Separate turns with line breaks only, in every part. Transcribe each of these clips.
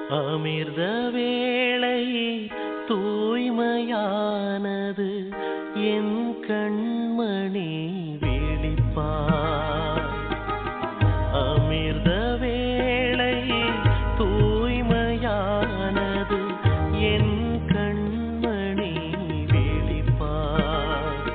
அமிர்த வேளை தூய்மையானது என் கண்மணி விழிப்பார் அமிர்த வேளை தூய்மையானது என் கண்மணி விழிப்பார்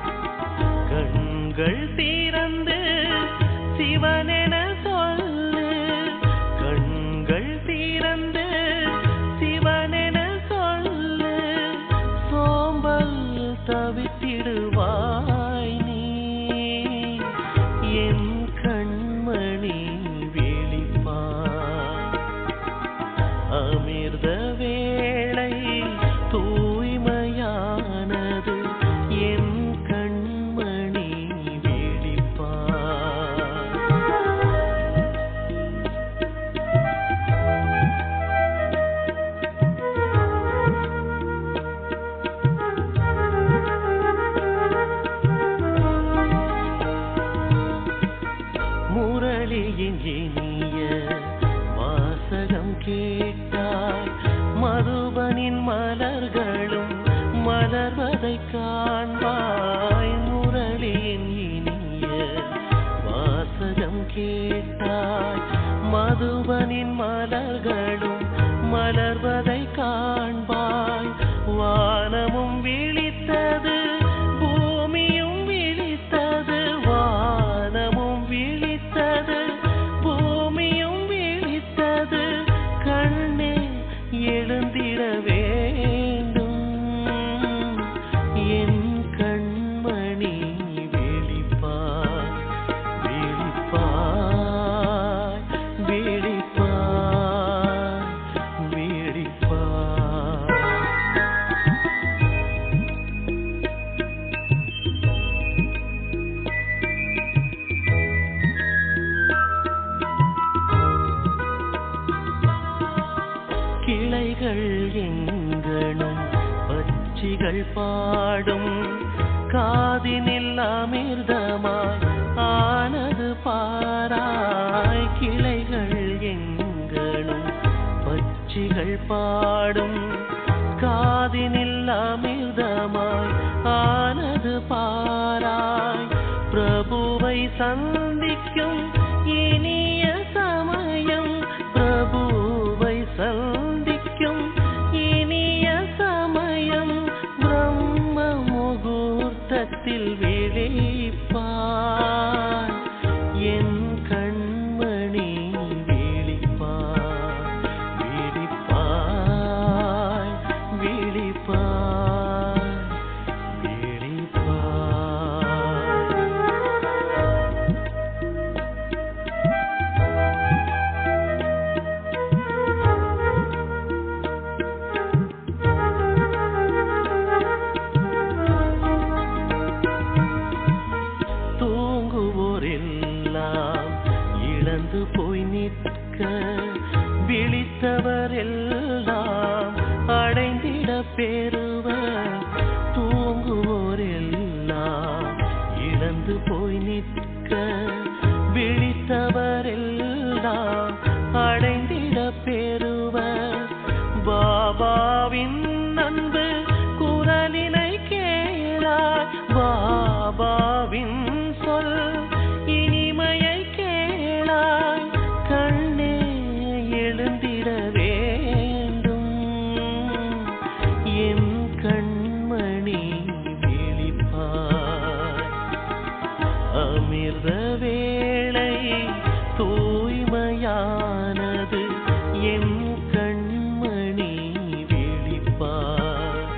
கண்கள் திறந்து சிவனென சொல்லு கண்கள் திறந்து சிவனென சொல்லு சோம்பல் தவித்திடுவாய் நீ என் கண்மணி விழிப்பார் அமிர்த வேளை தூய்மையானது என் கண்மணி விழிப்பார் முரளியின் இனிய வாசகம் கேட்டாய் மதுபனின் மலர்களும் மலர்வதை காண்பாய் முரளியின் இனிய வாசகம் கேட்டாய் மதுபனின் மலர்களும் மலர்வதை காண்பாய் வானமும் விழித்தது பூமியும் விழித்தது வானமும் விழித்தது பூமியும் விழித்தது கண்ணே எழுந்திட வேண்டும் என் கண்மணி விழிப்பாய் விழிப்பாய் விழிப்பாய் விழிப்பாய் கிளைகள் எங்கனும் பச்சிகள் பாடும் காதினில் அமிர்தமாய் ஆனது பாராய் கிளைகள் எங்கனும் பச்சிகள் பாடும் காதினில் அமிர்தமாய் ஆனது பாராய் பிரபுவை சந்திக்கும் இனிய சமயம் பிரபுவை சந்திக்கும் இனிய சமயம் பிரம்ம முகூர்த்தத்தில் விழிப்பாய் என் கண்மணி விழிப்பாய் விழிப்பாய் விழிப்பாய் விழிப்பாய் தூங்குவோரெல்லாம் இழந்து போய் நிற்க விழித்தவர் எல்லாம் அடைந்திட பெறுவர் தூங்குவோரெல்லாம் இழந்து போய் நிற்க விழித்தவர் எல்லாம் அடைந்திட பெறுவர் பாபாவின் அன்பு குரலினை கேளாய் பாபாவின் சொல் இனிமையை கேளாய் கண்ணே எழுந்திட வேண்டும் என் கண்மணி விழிப்பாய் அமிர்த வேளை தூய்மையானது என் கண்மணி விழிப்பாய்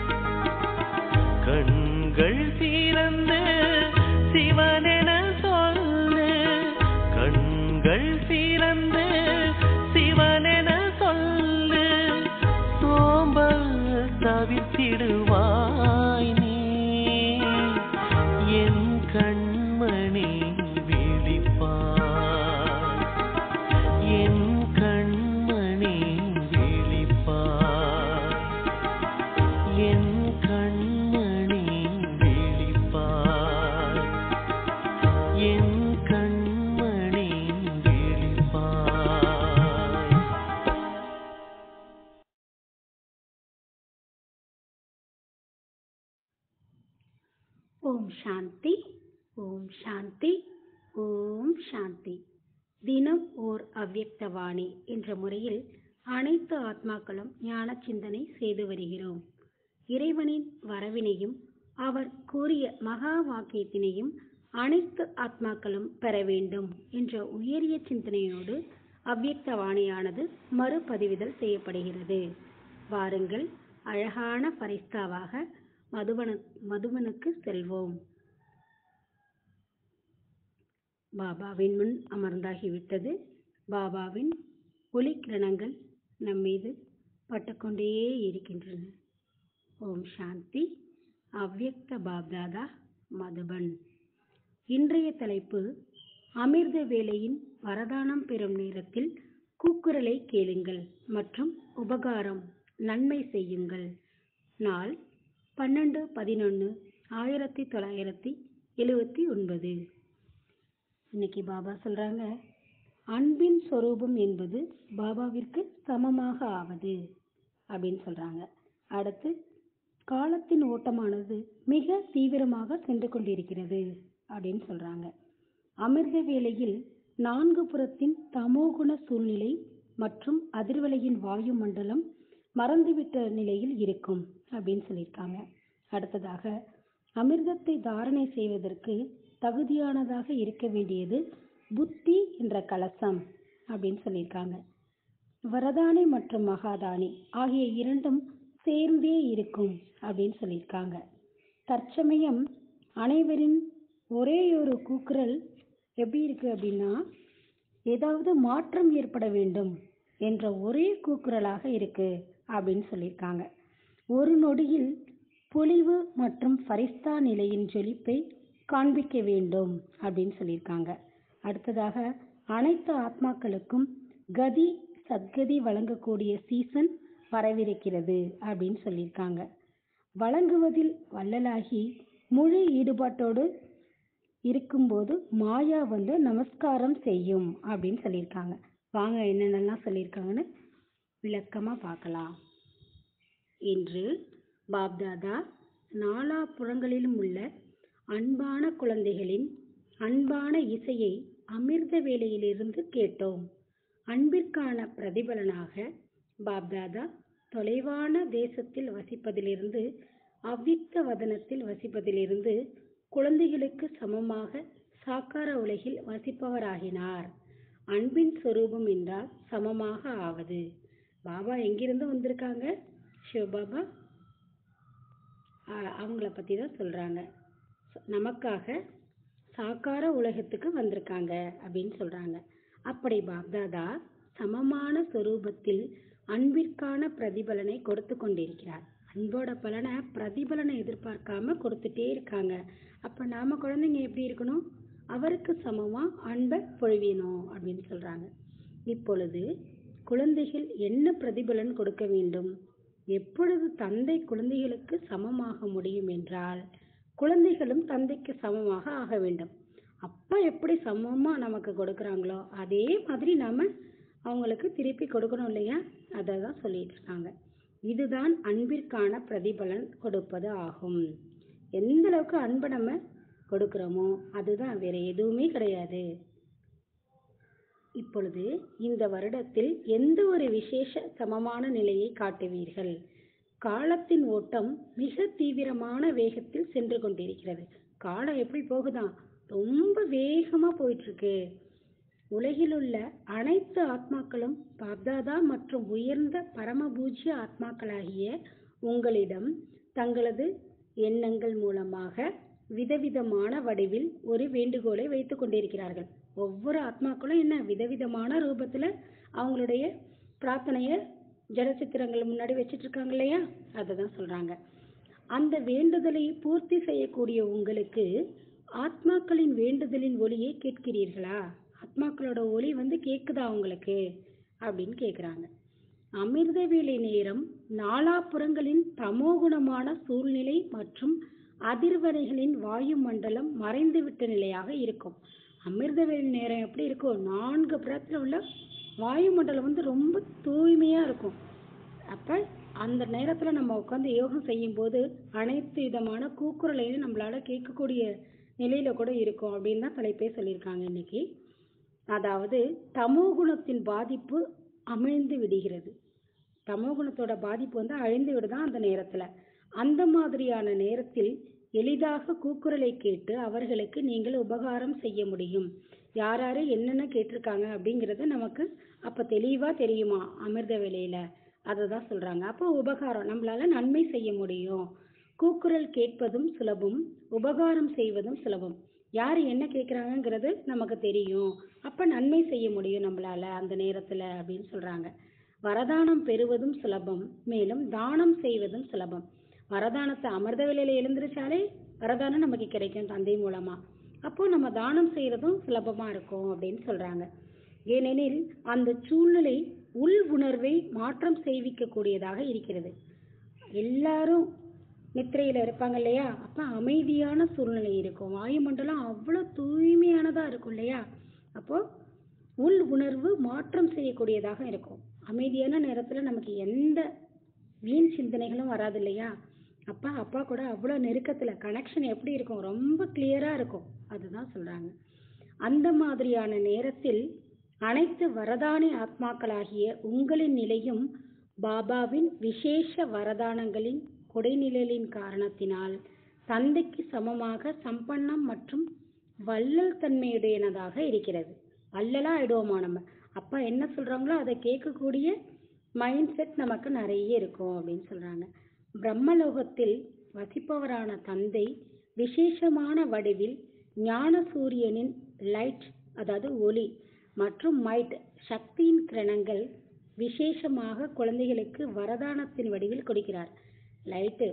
கண்கள் திறந்து சிவனென சொல்லு கண்கள் திறந்து சிவனென சொல்லு சோம்பல் தவித்திடுவாய் நீ என் கண்மணி விழிப்பாய் என் கண்மணி விழிப்பாய் என் கண்மணி விழிப்பாய் என் கண்மணி விழிப்பாய்
ஓம் சாந்தி ஓம் சாந்தி ஓம் சாந்தி தினம் ஓர் அவ்யக்தவாணி என்ற முறையில் அனைத்து ஆத்மாக்களும் ஞான சிந்தனை செய்து வருகிறோம் இறைவனின் வரவினையும் அவர் கூறிய மகா வாக்கியத்தினையும் அனைத்து ஆத்மாக்களும் பெற வேண்டும் என்ற உயரிய சிந்தனையோடு அவ்யக்தவாணியானது மறுபதிவிதல் செய்யப்படுகிறது வாருங்கள் அழகான பரிஸ்தாவாக மதுவன மதுவனுக்கு செல்வோம் பாபாவின் முன் அமர்ந்தாகிவிட்டது பாபாவின் ஒளிக்கிரணங்கள் நம் மீது பட்டுக்கொண்டே இருக்கின்றன ஓம் சாந்தி அவ்யக்த பாப்தாதா மதுபன் இன்றைய தலைப்பு அமிர்த வேளையின் வரதானம் பெறும் நேரத்தில் கூக்குரலை கேளுங்கள் மற்றும் உபகாரம் நன்மை செய்யுங்கள் நாள் பன்னெண்டு பதினொன்று ஆயிரத்தி தொள்ளாயிரத்தி எழுவத்தி ஒன்பது இன்னைக்கு பாபா சொல்றாங்க அன்பின் சொரூபம் என்பது பாபாவிற்கு சமமாக ஆவது அப்படின்னு சொல்றாங்க அடுத்து காலத்தின் ஓட்டமானது மிக தீவிரமாக சென்று கொண்டிருக்கிறது அப்படின்னு சொல்றாங்க அமிர்த வேளையில் நான்கு புறத்தின் தமோகுண சூழ்நிலை மற்றும் அதிர்வலையின் வாயு மண்டலம் மறந்துவிட்ட நிலையில் இருக்கும் அப்படின்னு சொல்லியிருக்காங்க அடுத்ததாக அமிர்தத்தை தாரணை செய்வதற்கு தகுதியானதாக இருக்க வேண்டியது புத்தி என்ற கலசம் அப்படின்னு சொல்லியிருக்காங்க வரதானி மற்றும் மகாதானி ஆகிய இரண்டும் சேர்ந்தே இருக்கும் அப்படின்னு சொல்லியிருக்காங்க தற்சமயம் அனைவரின் ஒரே ஒரு கூக்குரல் எப்படி இருக்கு அப்படின்னா ஏதாவது மாற்றம் ஏற்பட வேண்டும் என்ற ஒரே கூக்குரலாக இருக்கு அப்படின்னு சொல்லியிருக்காங்க ஒரு நொடியில் பொலிவு மற்றும் ஃபரிஸ்தா நிலையின் ஜொலிப்பை காண்பிக்க வேண்டும் அப்படின்னு சொல்லியிருக்காங்க அடுத்ததாக அனைத்து ஆத்மாக்களுக்கும் கதி சத்கதி வழங்கக்கூடிய சீசன் வரவிருக்கிறது அப்படின்னு சொல்லியிருக்காங்க வழங்குவதில் வள்ளலாகி முழு ஈடுபாட்டோடு இருக்கும்போது மாயா வந்து நமஸ்காரம் செய்யும் அப்படின்னு சொல்லியிருக்காங்க வாங்க என்னென்னலாம் சொல்லியிருக்காங்கன்னு விளக்கமாக பார்க்கலாம் இன்று பாப்தாதா நாலா புறங்களிலும் உள்ள அன்பான குழந்தைகளின் அன்பான இசையை அமிர்த வேளையிலிருந்து கேட்டோம் அன்பிற்கான பிரதிபலனாக பாப்தாதா தொலைவான தேசத்தில் வசிப்பதிலிருந்து அவ்வித்த வதனத்தில் வசிப்பதிலிருந்து குழந்தைகளுக்கு சமமாக சாக்கார உலகில் வசிப்பவராகினார் அன்பின் சொரூபம் என்றால் சமமாக ஆவது பாபா எங்கிருந்து வந்திருக்காங்க சிவபாபா அவங்கள பற்றி தான் சொல்கிறாங்க நமக்காக சாக்கார உலகத்துக்கு வந்திருக்காங்க அப்படின்னு சொல்கிறாங்க அப்படி பாப்தாதா சமமான சொரூபத்தில் அன்பிற்கான பிரதிபலனை கொடுத்து கொண்டிருக்கிறார் அன்போட பலனை பிரதிபலனை எதிர்பார்க்காம கொடுத்துட்டே இருக்காங்க அப்ப நாம குழந்தைங்க எப்படி இருக்கணும் அவருக்கு சமமா அன்பை பொழிவினோம் அப்படின்னு சொல்றாங்க இப்பொழுது குழந்தைகள் என்ன பிரதிபலன் கொடுக்க வேண்டும் எப்பொழுது தந்தை குழந்தைகளுக்கு சமமாக முடியும் என்றால் குழந்தைகளும் தந்தைக்கு சமமாக ஆக வேண்டும் அப்பா எப்படி சமமா நமக்கு கொடுக்குறாங்களோ அதே மாதிரி நாம அவங்களுக்கு திருப்பி கொடுக்கணும் இல்லையா அதை தான் சொல்லிட்டு இருக்காங்க இதுதான் அன்பிற்கான பிரதிபலன் கொடுப்பது ஆகும் எந்த அளவுக்கு அன்பை நம்ம கொடுக்கிறோமோ அதுதான் வேற எதுவுமே கிடையாது இப்பொழுது இந்த வருடத்தில் எந்த ஒரு விசேஷ சமமான நிலையை காட்டுவீர்கள் காலத்தின் ஓட்டம் மிக தீவிரமான வேகத்தில் சென்று கொண்டிருக்கிறது காலம் எப்படி போகுதான் ரொம்ப வேகமா போயிட்டு இருக்கு உலகில் உள்ள அனைத்து ஆத்மாக்களும் பாப்தாதா மற்றும் உயர்ந்த பரமபூஜ்ய ஆத்மாக்களாகிய உங்களிடம் தங்களது எண்ணங்கள் மூலமாக விதவிதமான வடிவில் ஒரு வேண்டுகோளை வைத்துக் கொண்டிருக்கிறார்கள் ஒவ்வொரு ஆத்மாக்களும் என்ன விதவிதமான ரூபத்துல அவங்களுடைய பிரார்த்தனைய ஜடச்சித்திரங்கள் முன்னாடி வச்சிட்டு இருக்காங்க இல்லையா அதை தான் சொல்றாங்க அந்த வேண்டுதலை பூர்த்தி செய்யக்கூடிய உங்களுக்கு ஆத்மாக்களின் வேண்டுதலின் ஒளியை கேட்கிறீர்களா ஆத்மாக்களோட ஒளி வந்து கேக்குதா உங்களுக்கு அப்படின்னு கேக்குறாங்க அமிர்த வேலை நேரம் நாலாபுறங்களின் தமோகுணமான சூழ்நிலை மற்றும் அதிர்வலைகளின் வாயு மண்டலம் மறைந்துவிட்ட நிலையாக இருக்கும் அமிர்த வேலை நேரம் எப்படி இருக்கும் நான்கு புறத்துல உள்ள வாயு மண்டலம் வந்து ரொம்ப தூய்மையா இருக்கும் அப்ப அந்த நேரத்துல நம்ம உட்காந்து யோகம் செய்யும்போது அனைத்து விதமான கூக்குரலையும் நம்மளால கேட்கக்கூடிய நிலையில கூட இருக்கும் அப்படின்னு தான் தலைப்பே சொல்லியிருக்காங்க இன்னைக்கு அதாவது தமோ குணத்தின் பாதிப்பு அமிழ்ந்து விடுகிறது தமோ குணத்தோட பாதிப்பு வந்து அழிந்து விடுதான் அந்த நேரத்துல அந்த மாதிரியான நேரத்தில் எளிதாக கூக்குரலை கேட்டு அவர்களுக்கு நீங்கள் உபகாரம் செய்ய முடியும் யார் யாரு என்னென்ன கேட்டிருக்காங்க அப்படிங்கிறது நமக்கு அப்ப தெளிவா தெரியுமா அமிர்த வேலையில அதை தான் சொல்றாங்க அப்போ உபகாரம் நம்மளால நன்மை செய்ய முடியும் கூக்குரல் கேட்பதும் சுலபம் உபகாரம் செய்வதும் சுலபம் யார் என்ன கேட்குறாங்கங்கிறது நமக்கு தெரியும் அப்ப நன்மை செய்ய முடியும் நம்மளால அந்த நேரத்துல அப்படின்னு சொல்றாங்க வரதானம் பெறுவதும் சுலபம் மேலும் தானம் செய்வதும் சுலபம் வரதானத்தை அமிர்த வேலையில எழுந்திருச்சாலே வரதானம் நமக்கு கிடைக்கும் தந்தை மூலமா அப்போ நம்ம தானம் செய்யறதும் சுலபமா இருக்கும் அப்படின்னு சொல்றாங்க ஏனெனில் அந்த சூழ்நிலை உள் உணர்வை மாற்றம் செய்விக்க கூடியதாக இருக்கிறது எல்லாரும் நித்திரையில இருப்பாங்க இல்லையா அப்ப அமைதியான சூழ்நிலை இருக்கும் வாயுமண்டலம் அவ்வளவு தூய்மையானதா இருக்கும் இல்லையா அப்போ உள் உணர்வு மாற்றம் செய்யக்கூடியதாக இருக்கும் அமைதியான நேரத்துல நமக்கு எந்த வீண் சிந்தனைகளும் வராது இல்லையா அப்பா அப்பா கூட அவ்வளவு நெருக்கத்துல கனெக்ஷன் எப்படி இருக்கும் ரொம்ப கிளியரா இருக்கும் அதுதான் சொல்றாங்க அந்த மாதிரியான நேரத்தில் அனைத்து வரதானி ஆத்மாக்களாகிய உங்களின் நிலையும் பாபாவின் விசேஷ வரதானங்களின் கொடைநிழலின் காரணத்தினால் தந்தைக்கு சமமாக சம்பன்னம் மற்றும் வள்ளல் தன்மையுடையனதாக இருக்கிறது வள்ளலா ஆயிடுவோமா நம்ம அப்பா என்ன சொல்றாங்களோ அதை கேட்கக்கூடிய மைண்ட் செட் நமக்கு நிறைய இருக்கும் அப்படின்னு சொல்றாங்க பிரம்மலோகத்தில் வசிப்பவரான தந்தை விசேஷமான வடிவில் ஞான சூரியனின் லைட் அதாவது ஒளி மற்றும் மைட் சக்தியின் கிரணங்கள் விசேஷமாக குழந்தைகளுக்கு வரதானத்தின் வடிவில் கொடுக்கிறார் லைட்டு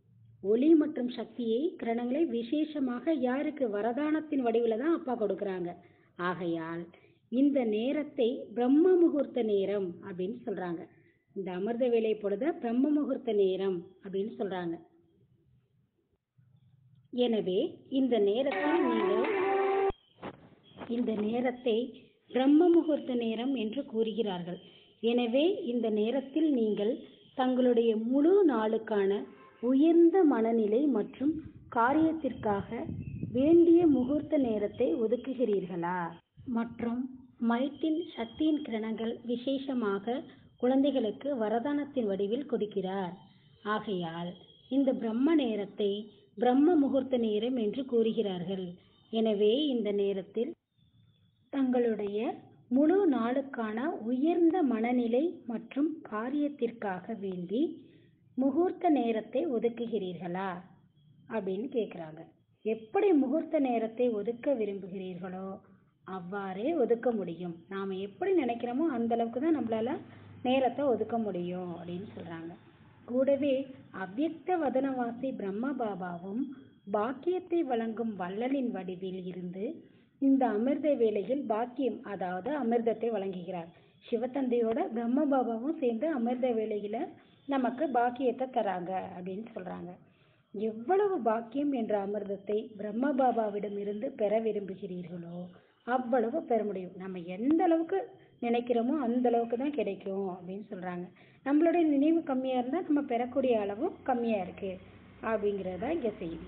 ஒளி மற்றும் சக்தியை கிரணங்களை விசேஷமாக யாருக்கு வரதானத்தின் வடிவில் தான் அப்பா கொடுக்குறாங்க ஆகையால் இந்த நேரத்தை பிரம்ம முகூர்த்த நேரம் அப்படின்னு சொல்றாங்க இந்த அமிர்த வேலை பொழுத பிரம்ம முகூர்த்த நேரம் அப்படின்னு சொல்றாங்க எனவே இந்த நேரத்தில் நீங்கள் இந்த நேரத்தை பிரம்ம முகூர்த்த நேரம் என்று கூறுகிறார்கள் எனவே இந்த நேரத்தில் நீங்கள் தங்களுடைய முழு நாளுக்கான உயர்ந்த மனநிலை மற்றும் காரியத்திற்காக வேண்டிய முகூர்த்த நேரத்தை ஒதுக்குகிறீர்களா மற்றும் மைட்டின் சக்தியின் கிரணங்கள் விசேஷமாக குழந்தைகளுக்கு வரதானத்தின் வடிவில் கொடுக்கிறார் ஆகையால் இந்த பிரம்ம நேரத்தை பிரம்ம முகூர்த்த நேரம் என்று கூறுகிறார்கள் எனவே இந்த நேரத்தில் தங்களுடைய முழு நாளுக்கான உயர்ந்த மனநிலை மற்றும் காரியத்திற்காக வேண்டி முகூர்த்த நேரத்தை ஒதுக்குகிறீர்களா அப்படின்னு கேட்குறாங்க எப்படி முகூர்த்த நேரத்தை ஒதுக்க விரும்புகிறீர்களோ அவ்வாறே ஒதுக்க முடியும் நாம் எப்படி நினைக்கிறோமோ அந்த அளவுக்கு தான் நம்மளால நேரத்தை ஒதுக்க முடியும் அப்படின்னு சொல்றாங்க கூடவே அவ்யக்த வதனவாசி பிரம்ம பாபாவும் பாக்கியத்தை வழங்கும் வள்ளலின் வடிவில் இருந்து இந்த அமிர்த வேளையில் பாக்கியம் அதாவது அமிர்தத்தை வழங்குகிறார் சிவத்தந்தையோட பிரம்ம பாபாவும் சேர்ந்து அமிர்த வேளையில நமக்கு பாக்கியத்தை தராங்க அப்படின்னு சொல்றாங்க எவ்வளவு பாக்கியம் என்ற அமிர்தத்தை பிரம்ம பாபாவிடமிருந்து பெற விரும்புகிறீர்களோ அவ்வளவு பெற முடியும் நம்ம எந்த அளவுக்கு நினைக்கிறோமோ அந்த அளவுக்கு தான் கிடைக்கும் அப்படின்னு சொல்றாங்க நம்மளுடைய நினைவு கம்மியா இருந்தா நம்ம பெறக்கூடிய அளவும் கம்மியா இருக்கு அப்படிங்கிறதா இங்க செய்தி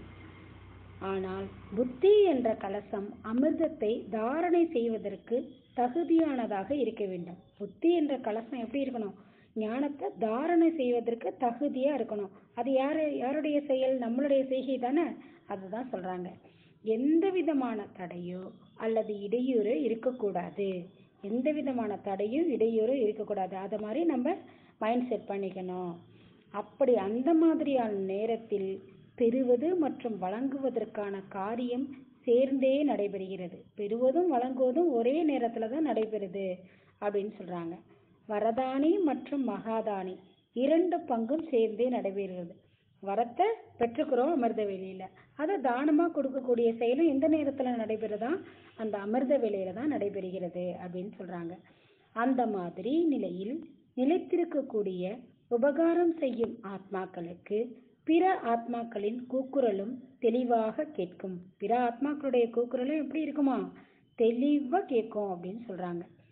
ஆனால் புத்தி என்ற கலசம் அமிர்தத்தை தாரணை செய்வதற்கு தகுதியானதாக இருக்க வேண்டும் புத்தி என்ற கலசம் எப்படி இருக்கணும் ஞானத்தை தாரணை செய்வதற்கு தகுதியா இருக்கணும் அது யாரு யாருடைய செயல் நம்மளுடைய செய்கை தானே அதுதான் சொல்றாங்க எந்த விதமான தடையோ அல்லது இடையூறு இருக்கக்கூடாது எந்த விதமான தடையும் இடையூறும் இருக்கக்கூடாது அதை மாதிரி நம்ம மைண்ட் செட் பண்ணிக்கணும் அப்படி அந்த மாதிரியான நேரத்தில் பெறுவது மற்றும் வழங்குவதற்கான காரியம் சேர்ந்தே நடைபெறுகிறது பெறுவதும் வழங்குவதும் ஒரே நேரத்துல தான் நடைபெறுது அப்படின்னு சொல்றாங்க வரதானி மற்றும் மகாதானி இரண்டு பங்கும் சேர்ந்தே நடைபெறுகிறது வரத்தை பெற்றுக்கிறோம் அமிர்த வேலையில அதை தானமா கொடுக்கக்கூடிய செயலும் எந்த நேரத்துல நடைபெறுதா அந்த அமிர்த வேலையில தான் நடைபெறுகிறது அப்படின்னு சொல்றாங்க அந்த மாதிரி நிலையில் நிலைத்திருக்கக்கூடிய உபகாரம் செய்யும் ஆத்மாக்களுக்கு பிற ஆத்மாக்களின் கூக்குரலும் தெளிவாக கேட்கும் பிற ஆத்மாக்களுடைய கூக்குரலும் எப்படி இருக்குமா தெளிவா கேட்கும் அப்படின்னு சொல்றாங்க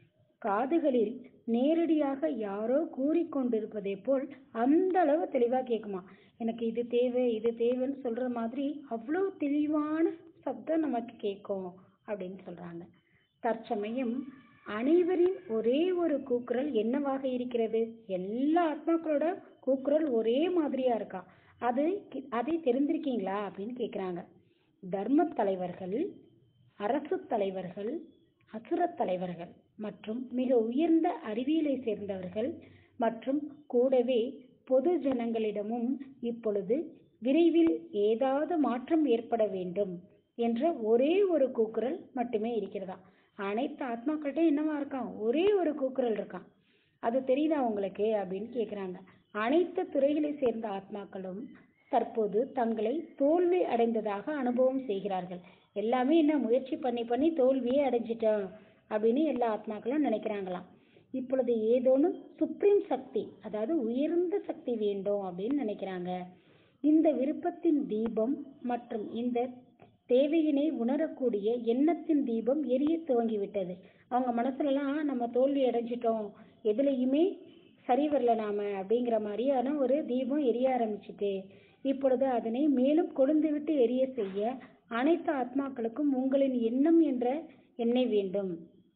காதுகளில் நேரடியாக யாரோ கூறிக்கொண்டிருப்பதை போல் அந்த அளவு தெளிவா கேட்குமா எனக்கு இது தேவை இது தேவைன்னு சொல்ற மாதிரி அவ்வளோ தெளிவான சப்தம் நமக்கு கேட்கும் அப்படின்னு சொல்றாங்க தற்சமயம் அனைவரின் ஒரே ஒரு கூக்குரல் என்னவாக இருக்கிறது எல்லா ஆத்மாக்களோட கூக்குரல் ஒரே மாதிரியா இருக்கா அது அதை தெரிந்திருக்கீங்களா அப்படின்னு கேக்குறாங்க தர்ம தலைவர்கள் அரசு தலைவர்கள் அசுரத் தலைவர்கள் மற்றும் மிக உயர்ந்த அறிவியலை சேர்ந்தவர்கள் மற்றும் கூடவே பொது ஜனங்களிடமும் இப்பொழுது விரைவில் ஏதாவது மாற்றம் ஏற்பட வேண்டும் என்ற ஒரே ஒரு கூக்குரல் மட்டுமே இருக்கிறதா அனைத்து ஆத்மாக்கள்கிட்ட என்னவா இருக்கான் ஒரே ஒரு கூக்குரல் இருக்கான் அது தெரியுதா உங்களுக்கு அப்படின்னு கேக்குறாங்க அனைத்து துறைகளை சேர்ந்த ஆத்மாக்களும் தற்போது தங்களை தோல்வி அடைந்ததாக அனுபவம் செய்கிறார்கள் எல்லாமே என்ன முயற்சி பண்ணி பண்ணி தோல்வியே அடைஞ்சிட்டோம் அப்படின்னு எல்லா ஆத்மாக்களும் நினைக்கிறாங்களாம் இப்பொழுது ஏதோனும் சுப்ரீம் சக்தி அதாவது உயர்ந்த சக்தி வேண்டும் அப்படின்னு நினைக்கிறாங்க இந்த விருப்பத்தின் தீபம் மற்றும் இந்த தேவையினை உணரக்கூடிய எண்ணத்தின் தீபம் எரிய துவங்கிவிட்டது அவங்க மனசுலலாம் நம்ம தோல்வி அடைஞ்சிட்டோம் எதுலையுமே சரி வரல நாம அப்படிங்கிற மாதிரியான ஒரு தீபம் எரிய ஆரம்பிச்சுட்டு இப்பொழுது அதனை மேலும் கொழுந்து விட்டு எரிய செய்ய அனைத்து ஆத்மாக்களுக்கும் உங்களின் எண்ணம் என்ற எண்ணெய் வேண்டும்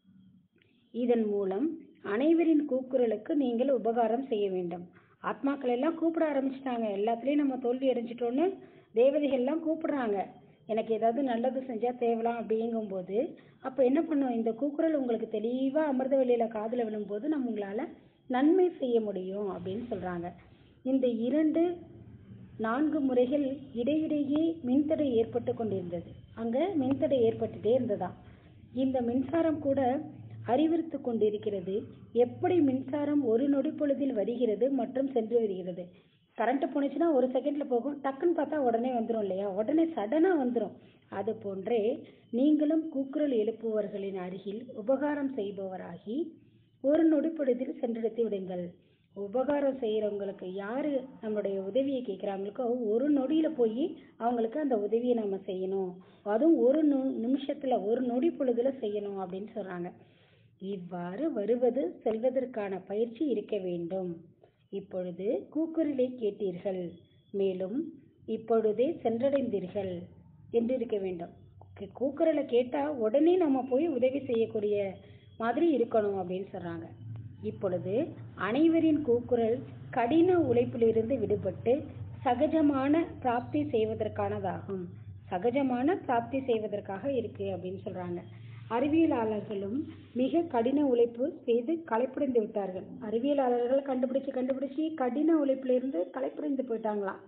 இதன் மூலம் அனைவரின் கூக்குரலுக்கு நீங்கள் உபகாரம் செய்ய வேண்டும் ஆத்மாக்கள் எல்லாம் கூப்பிட ஆரம்பிச்சிட்டாங்க எல்லாத்துலயும் நம்ம தோல்வி அடைஞ்சிட்டோன்னு தேவதைகள் எல்லாம் கூப்பிடுறாங்க எனக்கு ஏதாவது நல்லது செஞ்சா தேவலாம் அப்படிங்கும்போது அப்ப என்ன பண்ணும் இந்த கூக்குரல் உங்களுக்கு தெளிவா அமிர்த வெளியில காதுல விழும்போது நம்ம உங்களால நன்மை செய்ய முடியும் அப்படின்னு சொல்றாங்க இந்த இரண்டு நான்கு முறைகள் இடையிடையே மின்தடை ஏற்பட்டு கொண்டிருந்தது அங்க மின்தடை ஏற்பட்டுட்டே இருந்ததா இந்த மின்சாரம் கூட அறிவித்து கொண்டிருக்கிறது எப்படி மின்சாரம் ஒரு நொடி பொழுதில் வருகிறது மற்றும் சென்று வருகிறது கரண்ட் போனுச்சுன்னா ஒரு செகண்ட்ல போகும் டக்குன்னு பார்த்தா உடனே வந்துரும் இல்லையா உடனே சடனா வந்துரும் அது போன்றே நீங்களும் கூக்குரல் எழுப்புவர்களின் அருகில் உபகாரம் செய்பவராகி ஒரு நொடி பொழுதில் சென்றெடுத்து விடுங்கள் உபகாரம் செய்யறவங்களுக்கு யாரு நம்மளுடைய உதவியை கேட்குறாங்களுக்கோ ஒரு நொடியில போய் அவங்களுக்கு அந்த உதவியை நம்ம செய்யணும் அதுவும் ஒரு நு- நிமிஷத்துல ஒரு நொடி பொழுதுல செய்யணும் அப்படின்னு சொல்றாங்க இவ்வாறு வருவது செல்வதற்கான பயிற்சி இருக்க வேண்டும் இப்பொழுது கூக்குரலை கேட்டீர்கள் மேலும் இப்பொழுதே சென்றடைந்தீர்கள் என்று இருக்க வேண்டும் கூ- கூக்குரலை கேட்டா உடனே நம்ம போய் உதவி செய்யக்கூடிய மாதிரி இருக்கணும் அப்படின்னு சொல்றாங்க இப்பொழுது அனைவரின் கூக்குரல் கடின உழைப்பிலிருந்து விடுபட்டு சகஜமான பிராப்தி செய்வதற்கானதாகும் சகஜமான பிராப்தி செய்வதற்காக இருக்கு அப்படின்னு சொல்றாங்க அறிவியலாளர்களும் மிக கடின உழைப்பு செய்து களைப்படைந்து விட்டார்கள் அறிவியலாளர்கள் கண்டுபிடிச்சு கண்டுபிடிச்சு கடின உழைப்பிலிருந்து களைப்படைந்து போயிட்டாங்களாம்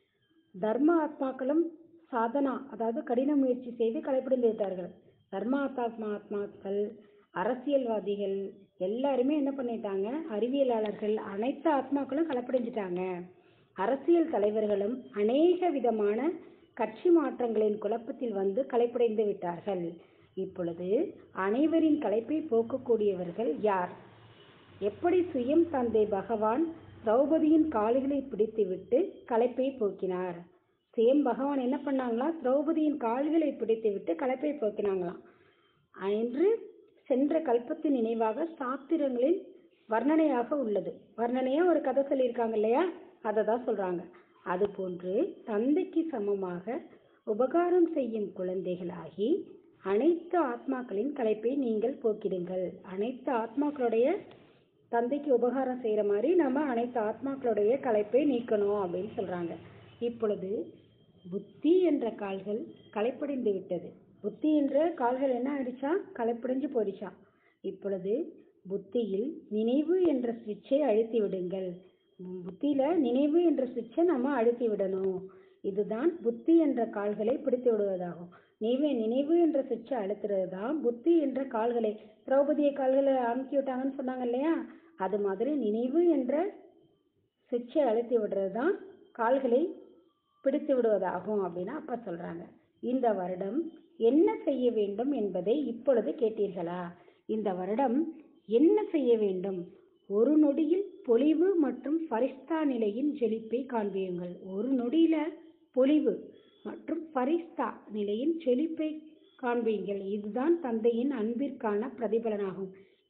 தர்ம ஆத்மாக்களும் சாதனா அதாவது கடின முயற்சி செய்து களைப்படைந்து விட்டார்கள் தர்ம ஆத்மா ஆத்மாக்கள் அரசியல்வாதிகள் எல்லாருமே என்ன பண்ணிட்டாங்க அறிவியலாளர்கள் அனைத்து ஆத்மாக்களும் களைப்படைஞ்சிட்டாங்க அரசியல் தலைவர்களும் அநேக விதமான கட்சி மாற்றங்களின் குழப்பத்தில் வந்து களைப்படைந்து விட்டார்கள் இப்பொழுது அனைவரின் களைப்பை போக்கக்கூடியவர்கள் யார் எப்படி சுயம் தந்தை பகவான் திரௌபதியின் கால்களை பிடித்துவிட்டு களைப்பை போக்கினார் சுயம் பகவான் என்ன பண்ணாங்களா திரௌபதியின் கால்களை பிடித்துவிட்டு களைப்பை போக்கினாங்களாம் என்று சென்ற கல்பத்தின் நினைவாக சாத்திரங்களில் வர்ணனையாக உள்ளது வர்ணனையா ஒரு கதை சொல்லியிருக்காங்க இல்லையா அதை தான் சொல்றாங்க அதுபோன்று தந்தைக்கு சமமாக உபகாரம் செய்யும் குழந்தைகளாகி அனைத்து ஆத்மாக்களின் களைப்பை நீங்கள் போக்கிடுங்கள் அனைத்து ஆத்மாக்களுடைய தந்தைக்கு உபகாரம் செய்யற மாதிரி நம்ம அனைத்து ஆத்மாக்களுடைய களைப்பை நீக்கணும் அப்படின்னு சொல்றாங்க இப்பொழுது புத்தி என்ற கால்கள் களைப்படைந்து விட்டது புத்தி என்ற கால்கள் என்ன ஆயிடுச்சா களைப்படைஞ்சு போயிடுச்சா இப்பொழுது புத்தியில் நினைவு என்ற சுவிட்சை அழுத்தி விடுங்கள் உம் புத்தியில நினைவு என்ற சுவிட்சை நம்ம அழுத்தி விடணும் இதுதான் புத்தி என்ற கால்களை பிடித்து விடுவதாகும் நினைவு நினைவு என்ற சுவிட்சை அழுத்துறது தான் புத்தி என்ற கால்களை திரௌபதிய கால்களை அமுக்கி விட்டாங்கன்னு சொன்னாங்க இல்லையா அது மாதிரி நினைவு என்ற சுவிட்சை அழுத்தி விடுறது தான் கால்களை பிடித்து விடுவதாகும் அப்படின்னு அப்பா சொல்றாங்க இந்த வருடம் என்ன செய்ய வேண்டும் என்பதை இப்பொழுது கேட்டீர்களா இந்த வருடம் என்ன செய்ய வேண்டும் ஒரு நொடியில் பொலிவு மற்றும் ஃபரிஸ்தா நிலையின் ஜொலிப்பை காண்பியுங்கள் ஒரு நொடியில பொலிவு மற்றும் ஃபரிஸ்தா நிலையின் ஜொலிப்பை காண்பீங்கள் இதுதான் தந்தையின் அன்பிற்கான பிரதிபலனாகும்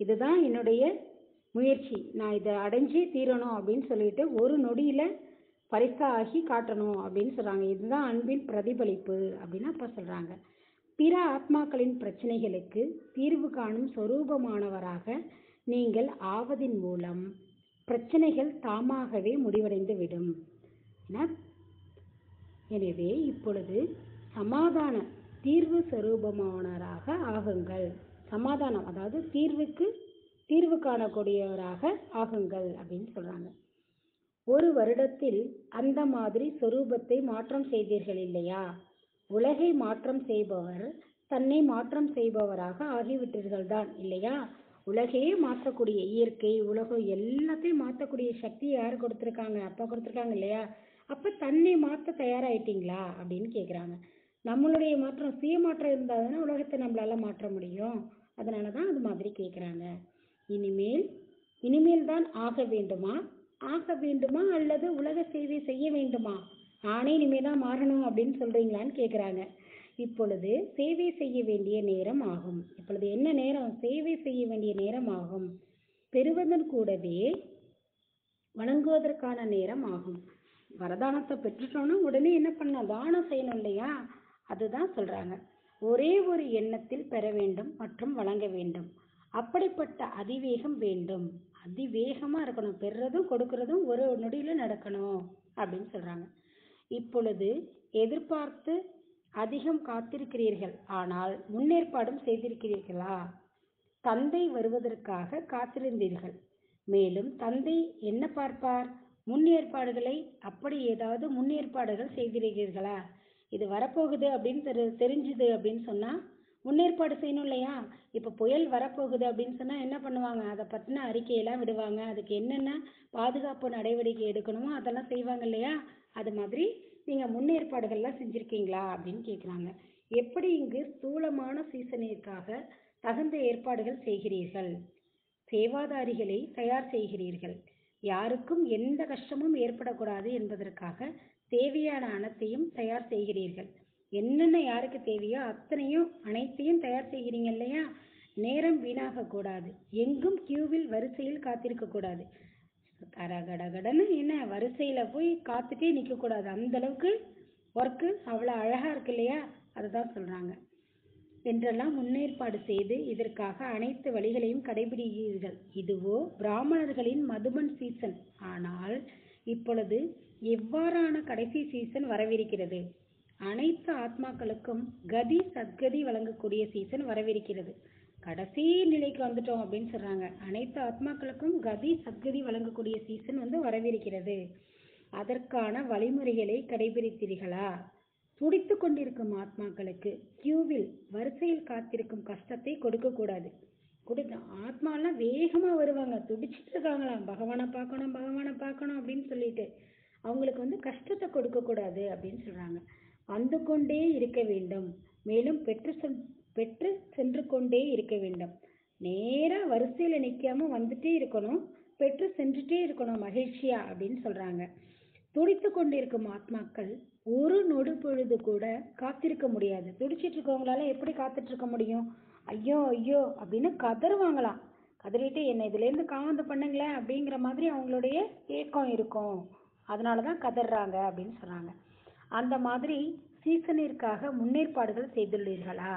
இதுதான் என்னுடைய முயற்சி நான் இதை அடைஞ்சே தீரணும் அப்படின்னு சொல்லிட்டு ஒரு நொடியில் பரிசா ஆகி காட்டணும் அப்படின்னு சொல்கிறாங்க இதுதான் அன்பின் பிரதிபலிப்பு அப்படின்னு அப்பா சொல்கிறாங்க பிற ஆத்மாக்களின் பிரச்சனைகளுக்கு தீர்வு காணும் சொரூபமானவராக நீங்கள் ஆவதின் மூலம் பிரச்சனைகள் தாமாகவே முடிவடைந்து விடும் என எனவே இப்பொழுது சமாதான தீர்வு சொரூபமானவராக ஆகுங்கள் சமாதானம் அதாவது தீர்வுக்கு தீர்வு காணக்கூடியவராக ஆகுங்கள் அப்படின்னு சொல்றாங்க ஒரு வருடத்தில் அந்த மாதிரி சொரூபத்தை மாற்றம் செய்தீர்கள் இல்லையா உலகை மாற்றம் செய்பவர் தன்னை மாற்றம் செய்பவராக ஆகிவிட்டீர்கள் தான் இல்லையா உலகையே மாற்றக்கூடிய இயற்கை உலகம் எல்லாத்தையும் மாற்றக்கூடிய சக்தி யார் கொடுத்துருக்காங்க அப்பா கொடுத்துருக்காங்க இல்லையா அப்ப தன்னை மாற்ற தயாராயிட்டீங்களா அப்படின்னு கேக்குறாங்க நம்மளுடைய மாற்றம் சுய மாற்றம் இருந்தால் தானே உலகத்தை நம்மளால மாற்ற முடியும் அதனால தான் அது மாதிரி கேக்குறாங்க இனிமேல் இனிமேல் தான் ஆக வேண்டுமா ஆக வேண்டுமா அல்லது உலக சேவை செய்ய வேண்டுமா நானே இனிமே தான் மாறணும் அப்படின்னு சொல்றீங்களான்னு கேக்குறாங்க இப்பொழுது சேவை செய்ய வேண்டிய நேரம் ஆகும் இப்பொழுது என்ன நேரம் சேவை செய்ய வேண்டிய நேரம் ஆகும் பெறுவதன் கூடவே வணங்குவதற்கான நேரம் ஆகும் வரதானத்தை பெற்றுட்டோம்னா உடனே என்ன பண்ண தானம் செய்யணும் இல்லையா அதுதான் சொல்றாங்க ஒரே ஒரு எண்ணத்தில் பெற வேண்டும் மற்றும் வழங்க வேண்டும் அப்படிப்பட்ட அதிவேகம் வேண்டும் அதிவேகமா இருக்கணும் பெறுறதும் கொடுக்கறதும் ஒரு நொடியில நடக்கணும் அப்படின்னு சொல்றாங்க இப்பொழுது எதிர்பார்த்து அதிகம் காத்திருக்கிறீர்கள் ஆனால் முன்னேற்பாடும் செய்திருக்கிறீர்களா தந்தை வருவதற்காக காத்திருந்தீர்கள் மேலும் தந்தை என்ன பார்ப்பார் முன்னேற்பாடுகளை அப்படி ஏதாவது முன்னேற்பாடுகள் செய்திருக்கிறீர்களா இது வரப்போகுது அப்படின்னு தெரி தெரிஞ்சுது அப்படின்னு சொன்னா முன்னேற்பாடு செய்யணும் இல்லையா இப்போ புயல் வரப்போகுது அப்படின்னு சொன்னா என்ன பண்ணுவாங்க அதை பத்தின அறிக்கையெல்லாம் விடுவாங்க அதுக்கு என்னென்ன பாதுகாப்பு நடவடிக்கை எடுக்கணுமோ அதெல்லாம் செய்வாங்க இல்லையா அது மாதிரி நீங்க முன்னேற்பாடுகள்லாம் செஞ்சிருக்கீங்களா அப்படின்னு கேக்குறாங்க எப்படி இங்கு ஸ்தூலமான சீசனிற்காக தகுந்த ஏற்பாடுகள் செய்கிறீர்கள் சேவாதாரிகளை தயார் செய்கிறீர்கள் யாருக்கும் எந்த கஷ்டமும் ஏற்படக்கூடாது என்பதற்காக தேவையான அனைத்தையும் தயார் செய்கிறீர்கள் என்னென்ன யாருக்கு தேவையோ அத்தனையும் அனைத்தையும் தயார் செய்கிறீங்க இல்லையா நேரம் வீணாக கூடாது எங்கும் கியூவில் வரிசையில் காத்திருக்க கூடாது கடகடகடன்னு என்ன வரிசையில போய் காத்துட்டே நிக்க கூடாது அந்த அளவுக்கு ஒர்க்கு அவ்வளவு அழகா இருக்கு இல்லையா அதுதான் சொல்றாங்க என்றெல்லாம் முன்னேற்பாடு செய்து இதற்காக அனைத்து வழிகளையும் கடைபிடிக்கிறீர்கள் இதுவோ பிராமணர்களின் மதுபன் சீசன் ஆனால் இப்பொழுது எவ்வாறான கடைசி சீசன் வரவிருக்கிறது அனைத்து ஆத்மாக்களுக்கும் கதி சத்கதி வழங்கக்கூடிய சீசன் வரவிருக்கிறது கடைசி நிலைக்கு வந்துட்டோம் அப்படின்னு சொல்றாங்க அனைத்து ஆத்மாக்களுக்கும் கதி சத்கதி வழங்கக்கூடிய சீசன் வந்து வரவிருக்கிறது அதற்கான வழிமுறைகளை கடைபிடித்தீர்களா துடித்து கொண்டிருக்கும் ஆத்மாக்களுக்கு கியூவில் வரிசையில் காத்திருக்கும் கஷ்டத்தை கொடுக்க கூடாது கொடுத்த ஆத்மாலாம் வேகமா வருவாங்க துடிச்சிட்டு இருக்காங்களாம் பகவானை பார்க்கணும் பகவானை பார்க்கணும் அப்படின்னு சொல்லிட்டு அவங்களுக்கு வந்து கஷ்டத்தை கொடுக்க கூடாது அப்படின்னு சொல்றாங்க வந்து கொண்டே இருக்க வேண்டும் மேலும் பெற்று சென்- பெற்று சென்று கொண்டே இருக்க வேண்டும் நேரா வரிசையில நிக்காம வந்துட்டே இருக்கணும் பெற்று சென்றுட்டே இருக்கணும் மகிழ்ச்சியா அப்படின்னு சொல்றாங்க துடித்து கொண்டிருக்கும் ஆத்மாக்கள் ஒரு நொடு பொழுது கூட காத்திருக்க முடியாது துடிச்சிட்டு இருக்கவங்களால எப்படி காத்துட்டு இருக்க முடியும் ஐயோ ஐயோ அப்படின்னு கதறுவாங்களாம் கதறிட்டு என்னை இதுல இருந்து காவந்து பண்ணுங்களேன் அப்படிங்கிற மாதிரி அவங்களுடைய ஏக்கம் இருக்கும் அதனாலதான் கதறாங்க அப்படின்னு சொல்றாங்க அந்த மாதிரி சீசனிற்காக முன்னேற்பாடுகள் செய்துள்ளீர்களா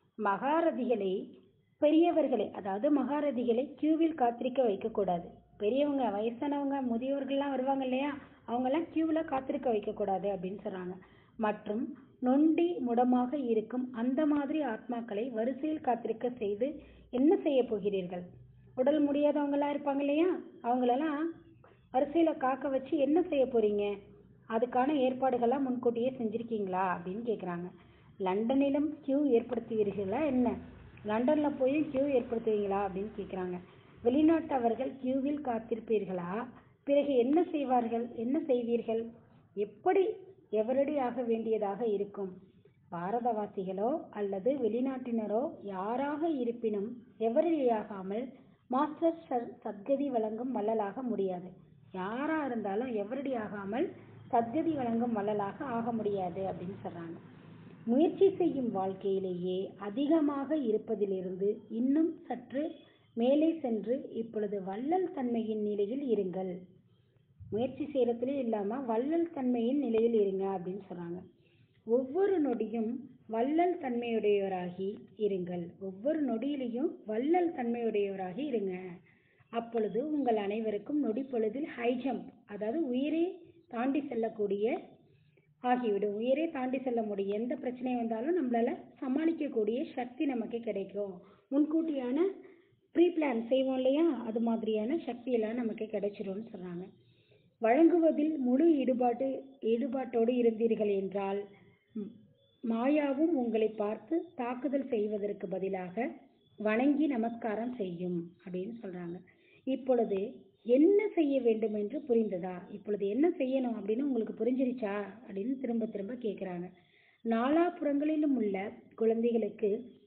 மகாரதிகளை பெரியவர்களை அதாவது மகாரதிகளை கியூவில் காத்திருக்க வைக்கக்கூடாது பெரியவங்க வயசானவங்க முதியோர்கள்லாம் வருவாங்க இல்லையா அவங்கெல்லாம் கியூவில் காத்திருக்க வைக்கக்கூடாது அப்படின்னு சொல்றாங்க மற்றும் நொண்டி முடமாக இருக்கும் அந்த மாதிரி ஆத்மாக்களை வரிசையில் காத்திருக்க செய்து என்ன செய்ய போகிறீர்கள் உடல் முடியாதவங்களா இருப்பாங்க இல்லையா அவங்களெல்லாம் வரிசையில காக்க வச்சு என்ன செய்ய போறீங்க அதுக்கான ஏற்பாடுகள்லாம் முன்கூட்டியே செஞ்சிருக்கீங்களா அப்படின்னு கேக்குறாங்க லண்டனிலும் கியூ ஏற்படுத்துவீர்களா என்ன லண்டன்ல போய் கியூ ஏற்படுத்துவீங்களா அப்படின்னு கேக்குறாங்க வெளிநாட்டவர்கள் கியூவில் காத்திருப்பீர்களா பிறகு என்ன செய்வார்கள் என்ன செய்வீர்கள் எப்படி எவரடி ஆக வேண்டியதாக இருக்கும் பாரதவாசிகளோ அல்லது வெளிநாட்டினரோ யாராக இருப்பினும் எவரடியாகாமல் மாஸ்டர் சர்- சத்கதி வழங்கும் வள்ளலாக முடியாது யாரா இருந்தாலும் எவரடி ஆகாமல் சத்கதி வழங்கும் வள்ளலாக ஆக முடியாது அப்படின்னு சொல்றாங்க முயற்சி செய்யும் வாழ்க்கையிலேயே அதிகமாக இருப்பதிலிருந்து இன்னும் சற்று மேலே சென்று இப்பொழுது வள்ளல் தன்மையின் நிலையில் இருங்கள் முயற்சி செய்யறதுலே இல்லாம வள்ளல் தன்மையின் நிலையில் இருங்க அப்படின்னு சொல்றாங்க ஒவ்வொரு நொடியும் வள்ளல் தன்மையுடையவராகி இருங்கள் ஒவ்வொரு நொடியிலையும் வள்ளல் தன்மையுடையவராகி இருங்க அப்பொழுது உங்கள் அனைவருக்கும் நொடி பொழுதில் ஹை ஜம்ப் அதாவது உயிரை தாண்டி செல்லக்கூடிய ஆகிவிடும் உயிரை தாண்டி செல்ல முடியும் எந்த பிரச்சனை வந்தாலும் நம்மளால சமாளிக்கக்கூடிய சக்தி நமக்கு கிடைக்கும் முன்கூட்டியான ப்ரீ பிளான் செய்வோம் இல்லையா அது மாதிரியான சக்தி எல்லாம் நமக்கு கிடைச்சிரும்னு சொல்றாங்க வழங்குவதில் முழு ஈடுபாட்டு ஈடுபாட்டோடு இருந்தீர்கள் என்றால் ம், மாயாவும் உங்களை பார்த்து தாக்குதல் செய்வதற்கு பதிலாக வணங்கி நமஸ்காரம் செய்யும் அப்படின்னு சொல்றாங்க இப்பொழுது என்ன செய்ய வேண்டும் என்று புரிந்ததா இப்பொழுது என்ன செய்யணும் அப்படின்னு உங்களுக்கு புரிஞ்சிருச்சா அப்படின்னு திரும்ப திரும்ப கேட்குறாங்க நாலாபுறங்களிலும் உள்ள குழந்தைகளுக்கு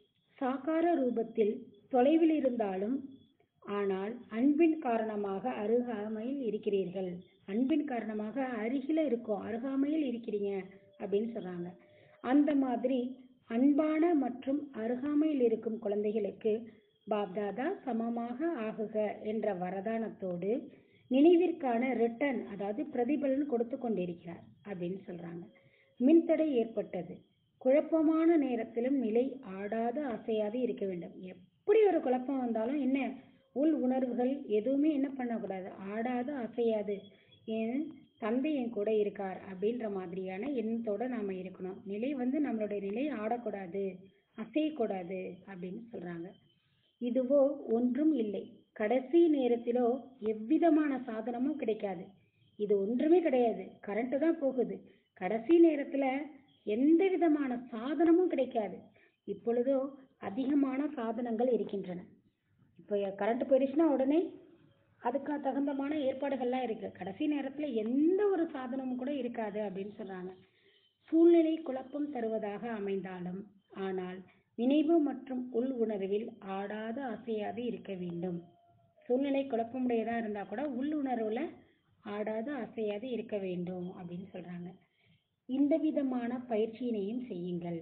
சாகார ரூபத்தில் தொலைவில் இருந்தாலும் ஆனால் அன்பின் காரணமாக அருகாமையில் இருக்கிறீர்கள் அன்பின் காரணமாக அருகில இருக்கோம் அருகாமையில் இருக்கிறீங்க அப்படின்னு சொல்றாங்க அந்த மாதிரி அன்பான மற்றும் அருகாமையில் இருக்கும் குழந்தைகளுக்கு பாப்தாதா சமமாக ஆகுக என்ற வரதானத்தோடு நினைவிற்கான ரிட்டர்ன் அதாவது பிரதிபலன் கொடுத்து கொண்டிருக்கிறார் அப்படின்னு சொல்றாங்க மின்தடை ஏற்பட்டது குழப்பமான நேரத்திலும் நிலை ஆடாது அசையாது இருக்க வேண்டும் எப்படி ஒரு குழப்பம் வந்தாலும் என்ன உள் உணர்வுகள் எதுவுமே என்ன பண்ணக்கூடாது ஆடாது அசையாது ஏன் தந்தை என் கூட இருக்கார் அப்படின்ற மாதிரியான எண்ணத்தோட நாம இருக்கணும் நிலை வந்து நம்மளுடைய நிலை ஆடக்கூடாது அசையக்கூடாது அப்படின்னு சொல்றாங்க இதுவோ ஒன்றும் இல்லை கடைசி நேரத்திலோ எவ்விதமான சாதனமும் கிடைக்காது இது ஒன்றுமே கிடையாது கரண்ட் தான் போகுது கடைசி நேரத்துல எந்த விதமான சாதனமும் கிடைக்காது இப்பொழுதோ அதிகமான சாதனங்கள் இருக்கின்றன இப்போ கரண்ட் போயிடுச்சுன்னா உடனே அதுக்கு தகுந்தமான ஏற்பாடுகள்லாம் இருக்கு கடைசி நேரத்துல எந்த ஒரு சாதனமும் கூட இருக்காது அப்படின்னு சொல்றாங்க சூழ்நிலை குழப்பம் தருவதாக அமைந்தாலும் ஆனால் நினைவு மற்றும் உள் உணர்வில் ஆடாது அசையாது இருக்க வேண்டும் சூழ்நிலை குழப்பமுடையதா இருந்தா கூட உள் உணர்வுல ஆடாது அசையாது இருக்க வேண்டும் அப்படின்னு சொல்றாங்க இந்த விதமான பயிற்சியினையும் செய்யுங்கள்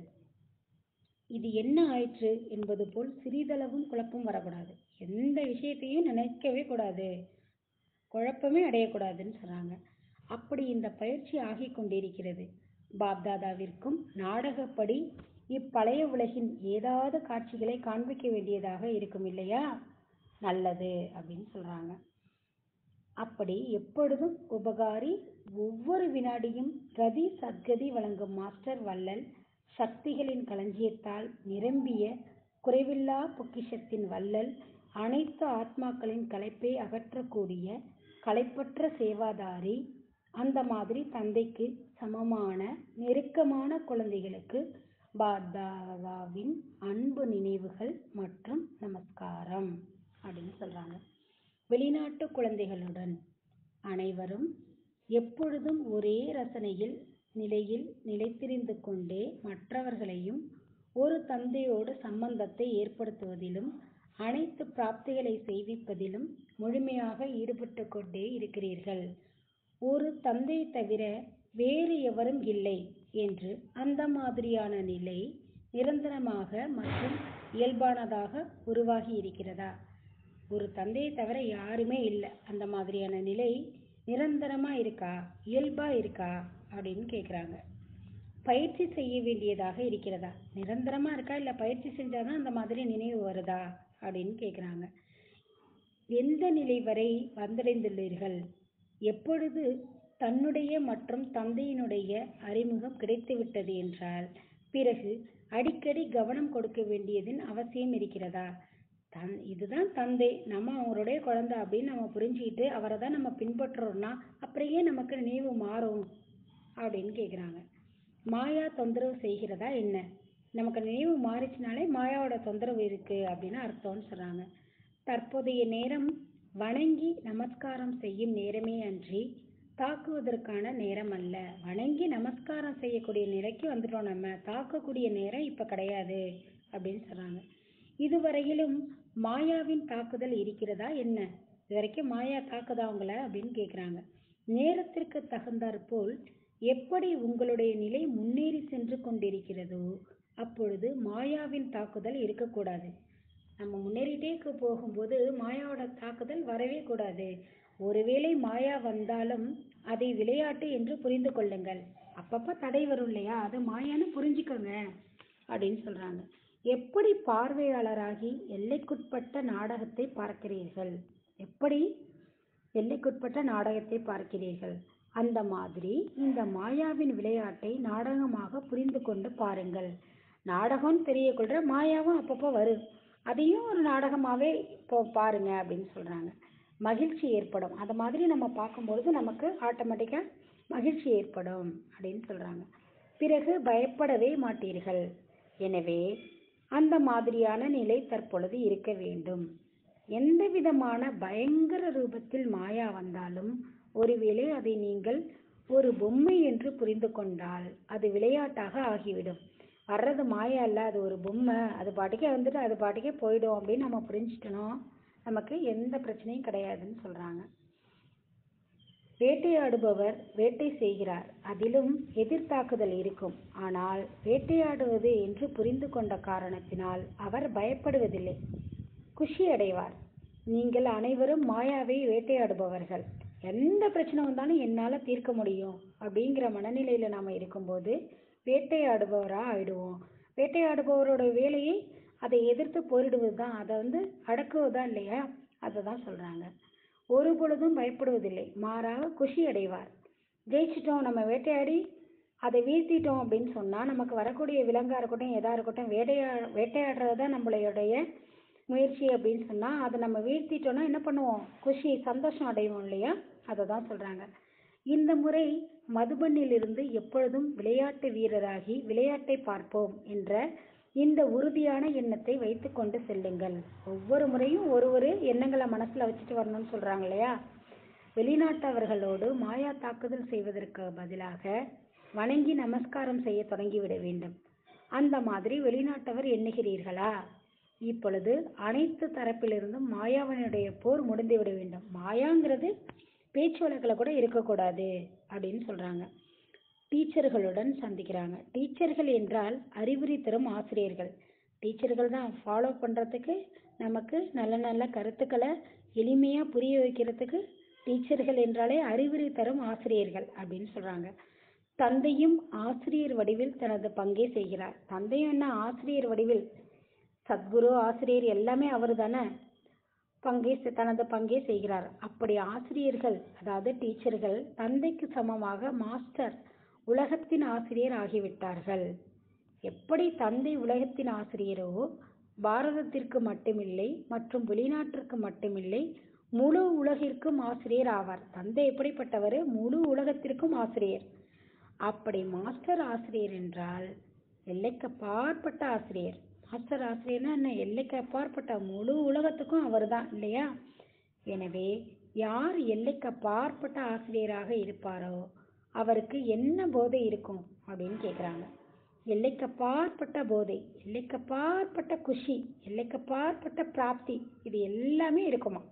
இது என்ன ஆயிற்று என்பது போல் சிறிதளவும் குழப்பம் வரக்கூடாது எந்த விஷயத்தையும் நினைக்கவே கூடாது குழப்பமே அடையக்கூடாதுன்னு சொல்றாங்க அப்படி இந்த பயிற்சி ஆகிக் கொண்டிருக்கிறது பாப்தாதாவிற்கும் நாடகப்படி இப்பழைய உலகின் ஏதாவது காட்சிகளை காண்பிக்க வேண்டியதாக இருக்கும் இல்லையா நல்லது அப்படின்னு சொல்றாங்க அப்படி எப்பொழுதும் உபகாரி ஒவ்வொரு வினாடியும் கதி சத்கதி வழங்கும் மாஸ்டர் வள்ளல் சக்திகளின் களஞ்சியத்தால் நிரம்பிய குறைவில்லா பொக்கிஷத்தின் வள்ளல் அனைத்து ஆத்மாக்களின் களைப்பை அகற்றக்கூடிய களைப்பற்ற சேவாதாரி அந்த மாதிரி தந்தைக்கு சமமான நெருக்கமான குழந்தைகளுக்கு பாப்தாதாவின் அன்பு நினைவுகள் மற்றும் நமஸ்காரம் அப்படின்னு சொல்றாங்க வெளிநாட்டு குழந்தைகளுடன் அனைவரும் எப்பொழுதும் ஒரே ரசனையில் நிலையில் நிலைத்திருந்து கொண்டே மற்றவர்களையும் ஒரு தந்தையோடு சம்பந்தத்தை ஏற்படுத்துவதிலும் அனைத்து பிராப்திகளை செய்விப்பதிலும் முழுமையாக ஈடுபட்டு கொண்டே இருக்கிறீர்கள் ஒரு தந்தை தவிர வேறு எவரும் இல்லை என்று அந்த மாதிரியான நிலை நிரந்தரமாக மற்றும் இயல்பானதாக உருவாகி இருக்கிறதா ஒரு தந்தையை தவிர யாருமே இல்லை அந்த மாதிரியான நிலை நிரந்தரமா இருக்கா இயல்பா இருக்கா அப்படின்னு கேக்குறாங்க பயிற்சி செய்ய வேண்டியதாக இருக்கிறதா நிரந்தரமா இருக்கா இல்ல பயிற்சி செஞ்சாதான் அந்த மாதிரி நினைவு வருதா அப்படின்னு கேக்குறாங்க எந்த நிலை வரை வந்தடைந்துள்ளீர்கள் எப்பொழுது தன்னுடைய மற்றும் தந்தையினுடைய அறிமுகம் கிடைத்துவிட்டது என்றால் பிறகு அடிக்கடி கவனம் கொடுக்க வேண்டியதின் அவசியம் இருக்கிறதா தன் இதுதான் தந்தை நம்ம அவங்களுடைய குழந்தை அப்படின்னு நம்ம புரிஞ்சுக்கிட்டு அவரை தான் நம்ம பின்பற்றுறோம்னா அப்புறம் ஏன் நமக்கு நினைவு மாறும் அப்படின்னு கேக்குறாங்க மாயா தொந்தரவு செய்கிறதா என்ன நமக்கு நினைவு மாறிச்சுனாலே மாயாவோட தொந்தரவு இருக்கு அப்படின்னு அர்த்தம்னு சொல்றாங்க தற்போதைய நேரம் வணங்கி நமஸ்காரம் செய்யும் நேரமே அன்றி தாக்குவதற்கான நேரம் அல்ல வணங்கி நமஸ்காரம் செய்யக்கூடிய நிலைக்கு வந்துட்டோம் நம்ம தாக்கக்கூடிய நேரம் இப்ப கிடையாது அப்படின்னு சொல்றாங்க இதுவரையிலும் மாயாவின் தாக்குதல் இருக்கிறதா என்ன இதுவரைக்கும் மாயா தாக்குதா உங்களை அப்படின்னு கேக்குறாங்க நேரத்திற்கு தகுந்தாற்போல் எப்படி உங்களுடைய நிலை முன்னேறி சென்று கொண்டிருக்கிறதோ அப்பொழுது மாயாவின் தாக்குதல் இருக்கக்கூடாது நம்ம முன்னேறிட்டு விளையாடிக்கிட்டே கு- போகும்போது மாயாவோட தாக்குதல் வரவே கூடாது ஒருவேளை மாயா வந்தாலும் அதை விளையாட்டு என்று புரிந்து கொள்ளுங்கள் அப்பப்ப தடை வரும் இல்லையா அது மாயான்னு புரிஞ்சுக்கோங்க அப்படின்னு சொல்றாங்க எப்படி பார்வையாளராகி எல்லைக்குட்பட்ட நாடகத்தை பார்க்கிறீர்கள் எப்படி எல்லைக்குட்பட்ட நாடகத்தை பார்க்கிறீர்கள் அந்த மாதிரி இந்த மாயாவின் விளையாட்டை நாடகமாக புரிந்து கொண்டு பாருங்கள் நாடகம்னு தெரிய கொள்ற மாயாவும் அப்பப்போ வரும் அதையும் ஒரு நாடகமாவே இப்போ பாருங்க அப்படின்னு சொல்றாங்க மகிழ்ச்சி ஏற்படும் அந்த மாதிரி நம்ம பார்க்கும்பொழுது நமக்கு ஆட்டோமேட்டிக்கா மகிழ்ச்சி ஏற்படும் அப்படின்னு சொல்றாங்க பிறகு பயப்படவே மாட்டீர்கள் எனவே அந்த மாதிரியான நிலை தற்பொழுது இருக்க வேண்டும் எந்த விதமான பயங்கர ரூபத்தில் மாயா வந்தாலும் ஒருவேளை அதை நீங்கள் ஒரு பொம்மை என்று புரிந்து கொண்டால் அது விளையாட்டாக ஆகிவிடும் வர்றது மாயா இல்ல அது ஒரு பொம்மை அது பாட்டுக்கே வந்துட்டு அது பாட்டுக்கே போயிடும் அப்படின்னு நம்ம புரிஞ்சுக்கணும் நமக்கு எந்த பிரச்சனையும் கிடையாதுன்னு சொல்றாங்க வேட்டையாடுபவர் வேட்டை செய்கிறார் அதிலும் எதிர்த்தாக்குதல் இருக்கும் ஆனால் வேட்டையாடுவது என்று புரிந்து கொண்ட காரணத்தினால் அவர் பயப்படுவதில்லை குஷி அடைவார் நீங்கள் அனைவரும் மாயாவை வேட்டையாடுபவர்கள் எந்த பிரச்சனை வந்தாலும் என்னால தீர்க்க முடியும் அப்படிங்கிற மனநிலையில நாம இருக்கும்போது வேட்டையாடுபவரா ஆயிடுவோம் வேட்டையாடுபவரோட வேலையை அதை எதிர்த்து போரிடுவது தான் அதை வந்து அடக்குவதா இல்லையா அதை தான் சொல்றாங்க ஒரு பொழுதும் பயப்படுவதில்லை மாறாக குஷி அடைவார் ஜெயிச்சிட்டோம் நம்ம வேட்டையாடி அதை வீழ்த்திட்டோம் அப்படின்னு சொன்னா நமக்கு வரக்கூடிய விலங்கா இருக்கட்டும் எதா இருக்கட்டும் வேட்டையா வேட்டையாடுறது தான் நம்மளுடைய முயற்சி அப்படின்னு சொன்னா அதை நம்ம வீழ்த்திட்டோம்னா என்ன பண்ணுவோம் குஷி சந்தோஷம் அடைவோம் இல்லையா அதை தான் சொல்றாங்க இந்த முறை மதுபனிலிருந்து எப்பொழுதும் விளையாட்டு வீரராகி விளையாட்டை பார்ப்போம் என்ற இந்த உறுதியான எண்ணத்தை வைத்துக்கொண்டு செல்லுங்கள் ஒவ்வொரு முறையும் ஒரு ஒரு எண்ணங்களை மனசுல வச்சுட்டு வரணும்னு சொல்றாங்க இல்லையா வெளிநாட்டவர்களோடு மாயா தாக்குதல் செய்வதற்கு பதிலாக வணங்கி நமஸ்காரம் செய்ய தொடங்கிவிட வேண்டும் அந்த மாதிரி வெளிநாட்டவர் எண்ணுகிறீர்களா இப்பொழுது அனைத்து தரப்பிலிருந்தும் மாயாவனுடைய போர் முடிந்து விட வேண்டும் மாயாங்கிறது பேச்சு வழக்கில் கூட இருக்கக்கூடாது அப்படின்னு சொல்றாங்க டீச்சர்களுடன் சந்திக்கிறாங்க டீச்சர்கள் என்றால் அறிவுரை தரும் ஆசிரியர்கள் டீச்சர்கள் தான் ஃபாலோ பண்றதுக்கு நமக்கு நல்ல நல்ல கருத்துக்களை எளிமையா புரிய வைக்கிறதுக்கு டீச்சர்கள் என்றாலே அறிவுரை தரும் ஆசிரியர்கள் அப்படின்னு சொல்றாங்க தந்தையும் ஆசிரியர் வடிவில் தனது பங்கை செய்கிறார் தந்தையும் என்ன ஆசிரியர் வடிவில் சத்குரு ஆசிரியர் எல்லாமே அவர் தானே பங்கை செ- தனது பங்கை செய்கிறார் அப்படி ஆசிரியர்கள் அதாவது டீச்சர்கள் தந்தைக்கு சமமாக மாஸ்டர் உலகத்தின் ஆசிரியர் ஆகிவிட்டார்கள் எப்படி தந்தை உலகத்தின் ஆசிரியரோ பாரதத்திற்கு மட்டுமில்லை மற்றும் வெளிநாட்டிற்கு மட்டுமில்லை முழு உலகிற்கும் ஆசிரியர் ஆவார் தந்தை எப்படிப்பட்டவர் முழு உலகத்திற்கும் ஆசிரியர் அப்படி மாஸ்டர் ஆசிரியர் என்றால் எல்லைக்கு அப்பாற்பட்ட ஆசிரியர் மாஸ்டர் ஆசிரியர்னா என்ன எல்லைக்கு அப்பாற்பட்ட முழு உலகத்துக்கும் அவர்தான் இல்லையா எனவே யார் எல்லைக்கு அப்பாற்பட்ட ஆசிரியராக இருப்பாரோ அவருக்கு என்ன போதை இருக்கும் அப்படின்னு கேக்குறாங்க எல்லைக்கு அப்பாற்பட்ட போதை எல்லைக்கு அப்பாற்பட்ட குஷி எல்லைக்கு அப்பாற்பட்ட பிராப்தி இது எல்லாமே இருக்குமா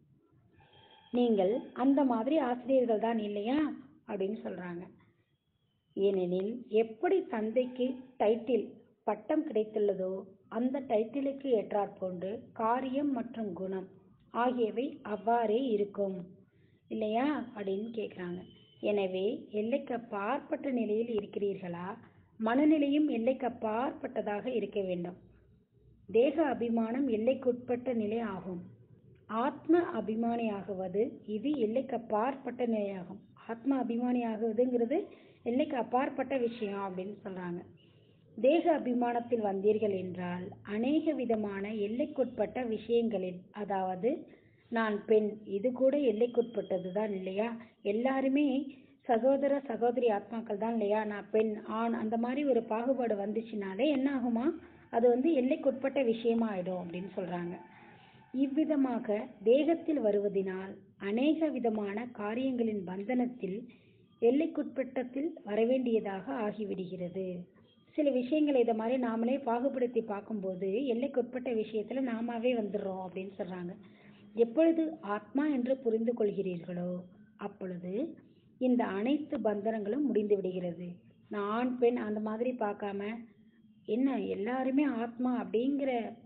நீங்கள் அந்த மாதிரி ஆசிரியர்கள் தான் இல்லையா அப்படின்னு சொல்றாங்க ஏனெனில் எப்படி தந்தைக்கு டைட்டில் பட்டம் கிடைத்துள்ளதோ அந்த டைட்டிலுக்கு ஏற்றாற்போன்று காரியம் மற்றும் குணம் ஆகியவை அவ்வாறே இருக்கும் இல்லையா அப்படின்னு கேக்குறாங்க எனவே எல்லைக்கு அப்பாற்பட்ட நிலையில் இருக்கிறீர்களா மனநிலையும் எல்லைக்கு அப்பாற்பட்டதாக இருக்க வேண்டும் தேக அபிமானம் எல்லைக்குட்பட்ட நிலை ஆகும் ஆத்ம அபிமானியாகுவது இது எல்லைக்கு அப்பாற்பட்ட நிலையாகும் ஆத்ம அபிமானியாகுவதுங்கிறது எல்லைக்கு அப்பாற்பட்ட விஷயம் அப்படின்னு சொல்றாங்க தேக அபிமானத்தில் வந்தீர்கள் என்றால் அநேக விதமான எல்லைக்குட்பட்ட விஷயங்களில் அதாவது நான் பெண் இது கூட எல்லைக்குட்பட்டது தான் இல்லையா எல்லாருமே சகோதர சகோதரி ஆத்மாக்கள் தான் இல்லையா நான் பெண் ஆண் அந்த மாதிரி ஒரு பாகுபாடு வந்துச்சுனாலே என்ன ஆகுமா அது வந்து எல்லைக்குட்பட்ட விஷயமா ஆயிடும் அப்படின்னு சொல்றாங்க இவ்விதமாக தேகத்தில் வருவதினால் அநேக விதமான காரியங்களின் பந்தனத்தில் எல்லைக்குட்பட்டத்தில் வரவேண்டியதாக ஆகிவிடுகிறது சில விஷயங்களை இதை மாதிரி நாமளே பாகுபடுத்தி பார்க்கும்போது எல்லைக்குட்பட்ட விஷயத்துல நாமாவே வந்துடுறோம் அப்படின்னு சொல்றாங்க எப்பொழுது ஆத்மா என்று புரிந்து கொள்கிறீர்களோ அப்பொழுது இந்த அனைத்து பந்தனங்களும் முடிந்து விடுகிறது நான் ஆண் பெண் அந்த மாதிரி பார்க்காம என்ன எல்லாருமே ஆத்மா அப்படிங்கிற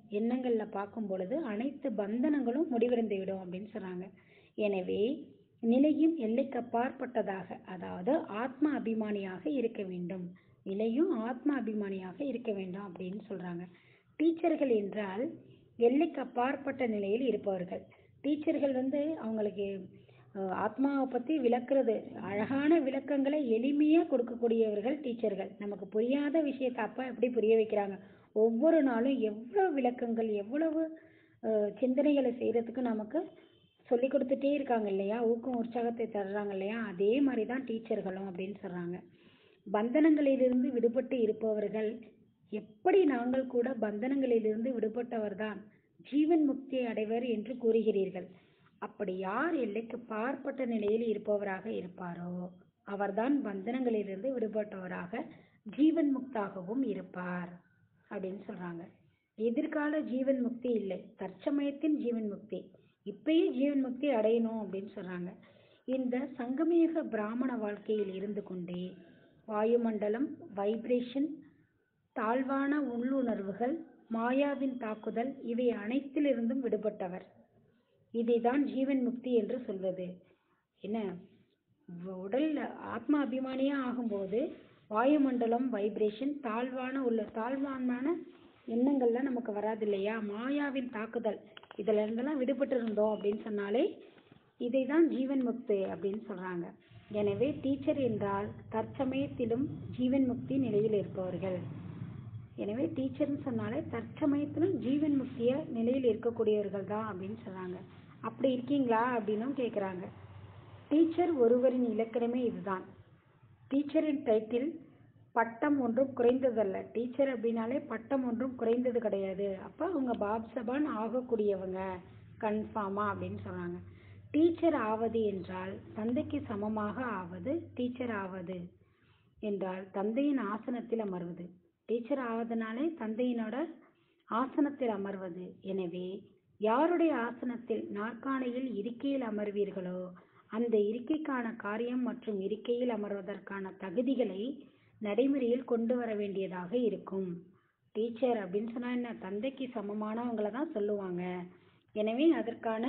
எண்ணங்கள்ல பார்க்கும் பொழுது அனைத்து பந்தனங்களும் முடிவடைந்து விடும் அப்படின்னு சொல்றாங்க எனவே நிலையும் எல்லைக்கு அப்பாற்பட்டதாக அதாவது ஆத்ம அபிமானியாக இருக்க வேண்டும் நிலையும் ஆத்ம அபிமானியாக இருக்க வேண்டும் அப்படின்னு சொல்றாங்க டீச்சர்கள் என்றால் எல்லைக்கு அப்பாற்பட்ட நிலையில் இருப்பவர்கள் டீச்சர்கள் வந்து அவங்களுக்கு அஹ், ஆத்மாவை பத்தி விளக்குறது அழகான விளக்கங்களை எளிமையா கொடுக்கக்கூடியவர்கள் டீச்சர்கள் நமக்கு புரியாத விஷயத்தை அப்பா எப்படி புரிய வைக்கிறாங்க ஒவ்வொரு நாளும் எவ்வளவு விளக்கங்கள் எவ்வளவு அஹ், சிந்தனைகளை செய்யறதுக்கு நமக்கு சொல்லி கொடுத்துட்டே இருக்காங்க இல்லையா ஊக்கம் உற்சாகத்தை தர்றாங்க இல்லையா அதே மாதிரி தான் டீச்சர்களும் அப்படின்னு சொல்றாங்க பந்தனங்களிலிருந்து விடுபட்டு இருப்பவர்கள் எப்படி நாங்கள் கூட பந்தனங்களிலிருந்து விடுபட்டவர்தான் ஜீவன் முக்தியை அடைவர் என்று கூறுகிறீர்கள் அப்படி யார் எல்லைக்கு பார்ப்பட்ட நிலையில் இருப்பவராக இருப்பாரோ அவர்தான் பந்தனங்களிலிருந்து விடுபட்டவராக ஜீவன் முக்தாகவும் இருப்பார் அப்படின்னு சொல்றாங்க எதிர்கால ஜீவன் முக்தி இல்லை தற்சமயத்தின் ஜீவன் முக்தி இப்பயே ஜீவன் முக்தி அடையணும் அப்படின்னு சொல்றாங்க இந்த சங்கமயுக பிராமண வாழ்க்கையில் இருந்து கொண்டே வாயுமண்டலம் வைப்ரேஷன் தாழ்வான உள்ளுணர்வுகள் மாயாவின் தாக்குதல் இவை அனைத்திலிருந்தும் விடுபட்டவர் இதைதான் ஜீவன் முக்தி என்று சொல்வது என்ன வ- உடல் ஆத்மா அபிமானியா ஆகும்போது வாயுமண்டலம் வைப்ரேஷன் தாழ்வான உள்ள தாழ்வான எண்ணங்கள்லாம் நமக்கு வராது இல்லையா மாயாவின் தாக்குதல் இதுல இருந்தெல்லாம் விடுபட்டு இருந்தோம் அப்படின்னு சொன்னாலே இதை தான் ஜீவன் முக்தி அப்படின்னு சொல்றாங்க எனவே டீச்சர் என்றால் தற்சமயத்திலும் ஜீவன் முக்தி நிலையில் இருப்பவர்கள் எனவே டீச்சர்னு சொன்னாலே தற்சமயத்திலும் ஜீவன் முக்திய நிலையில் இருக்கக்கூடியவர்கள் தான் அப்படின்னு சொல்றாங்க அப்படி இருக்கீங்களா அப்படின்னும் கேட்குறாங்க டீச்சர் ஒருவரின் இலக்கணமே இதுதான் டீச்சரின் டைட்டில் பட்டம் ஒன்றும் குறைந்ததல்ல டீச்சர் அப்படின்னாலே பட்டம் ஒன்றும் குறைந்தது கிடையாது அப்போ அவங்க பாப் சபான் ஆகக்கூடியவங்க கன்ஃபார்மா அப்படின்னு சொல்றாங்க டீச்சர் ஆவது என்றால் தந்தைக்கு சமமாக ஆவது டீச்சர் ஆவது என்றால் தந்தையின் ஆசனத்தில் அமர்வது டீச்சர் ஆவதனாலே தந்தையினோட ஆசனத்தில் அமர்வது எனவே யாருடைய ஆசனத்தில் நாற்காலியில் இருக்கையில் அமர்வீர்களோ அந்த இருக்கைக்கான காரியம் மற்றும் இருக்கையில் அமர்வதற்கான தகுதிகளை நடைமுறையில் கொண்டு வர வேண்டியதாக இருக்கும் டீச்சர் அப்படின்னு சொன்னா என்ன தந்தைக்கு சமமானவங்கள தான் சொல்லுவாங்க எனவே அதற்கான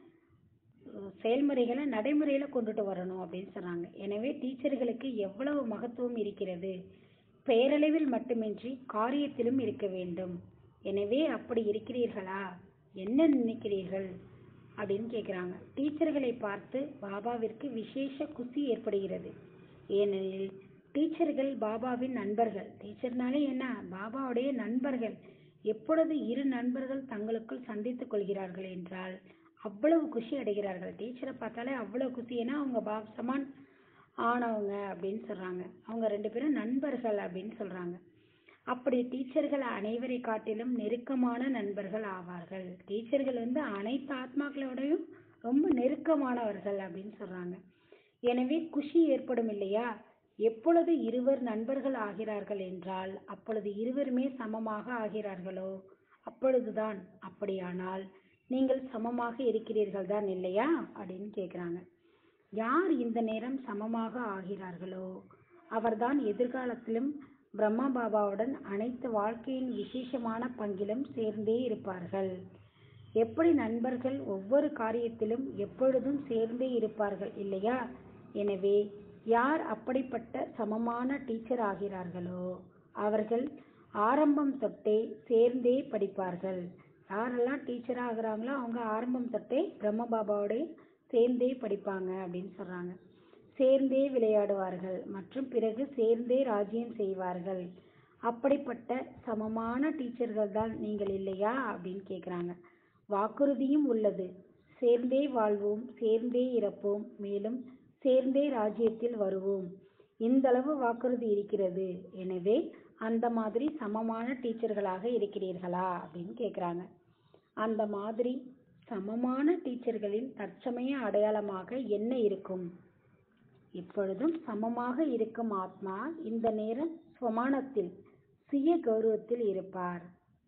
அஹ், செயல்முறைகளை நடைமுறையில கொண்டுட்டு வரணும் அப்படின்னு சொன்னாங்க எனவே டீச்சர்களுக்கு எவ்வளவு மகத்துவம் இருக்கிறது பெயரளவில் மட்டுமின்றி காரியத்திலும் இருக்க வேண்டும் எனவே அப்படி இருக்கிறீர்களா என்ன நினைக்கிறீர்கள் அப்படின்னு கேக்குறாங்க டீச்சர்களை பார்த்து பாபாவிற்கு விசேஷ குசி ஏற்படுகிறது ஏனெனில் டீச்சர்கள் பாபாவின் நண்பர்கள் டீச்சர்னாலே என்ன பாபாவுடைய நண்பர்கள் எப்பொழுது இரு நண்பர்கள் தங்களுக்குள் சந்தித்துக் கொள்கிறார்கள் என்றால் அவ்வளவு குஷி அடைகிறார்கள் டீச்சரை பார்த்தாலே அவ்வளவு குஷி ஏன்னா அவங்க பாப் சமான் ஆனவங்க அப்படின்னு சொல்றாங்க அவங்க ரெண்டு பேரும் நண்பர்கள் அப்படின்னு சொல்றாங்க அப்படி டீச்சர்கள் அனைவரை காட்டிலும் நெருக்கமான நண்பர்கள் ஆவார்கள் டீச்சர்கள் வந்து அனைத்து ஆத்மாக்களோடையும் ரொம்ப நெருக்கமானவர்கள் அப்படின்னு சொல்றாங்க எனவே குஷி ஏற்படும் இல்லையா எப்பொழுது இருவர் நண்பர்கள் ஆகிறார்கள் என்றால் அப்பொழுது இருவருமே சமமாக ஆகிறார்களோ அப்பொழுதுதான் அப்படியானால் நீங்கள் சமமாக இருக்கிறீர்கள் தான் இல்லையா அப்படின்னு கேக்குறாங்க யார் இந்த நேரம் சமமாக ஆகிறார்களோ அவர்தான் எதிர்காலத்திலும் பிரம்மா பாபாவுடன் அனைத்து வாழ்க்கையின் விசேஷமான பங்கிலும் சேர்ந்தே இருப்பார்கள் எப்படி நண்பர்கள் ஒவ்வொரு காரியத்திலும் எப்பொழுதும் சேர்ந்தே இருப்பார்கள் இல்லையா எனவே யார் அப்படிப்பட்ட சமமான டீச்சர் ஆகிறார்களோ அவர்கள் ஆரம்பம் தொட்டே சேர்ந்தே படிப்பார்கள் யாரெல்லாம் டீச்சர் ஆகுறாங்களோ அவங்க ஆரம்பம் தொட்டே பிரம்ம பாபாவோட சேர்ந்தே படிப்பாங்க அப்படின்னு சொல்றாங்க சேர்ந்தே விளையாடுவார்கள் மற்றும் பிறகு சேர்ந்தே ராஜ்யம் செய்வார்கள் அப்படிப்பட்ட சமமான டீச்சர்கள் தான் நீங்கள் இல்லையா அப்படின்னு கேக்குறாங்க வாக்குறுதியும் உள்ளது சேர்ந்தே வாழ்வோம் சேர்ந்தே இறப்போம் மேலும் சேர்ந்தே ராஜ்யத்தில் வருவோம் இந்த அளவு வாக்குறுதி இருக்கிறது எனவே அந்த மாதிரி சமமான டீச்சர்களாக இருக்கிறீர்களா அப்படின்னு கேக்குறாங்க அந்த மாதிரி சமமான டீச்சர்களின் தற்சமய அடையாளமாக என்ன இருக்கும் இப்பொழுதும் சமமாக இருக்கும் ஆத்மா இந்த நேரம் சுவமானத்தில் சுய கௌரவத்தில் இருப்பார்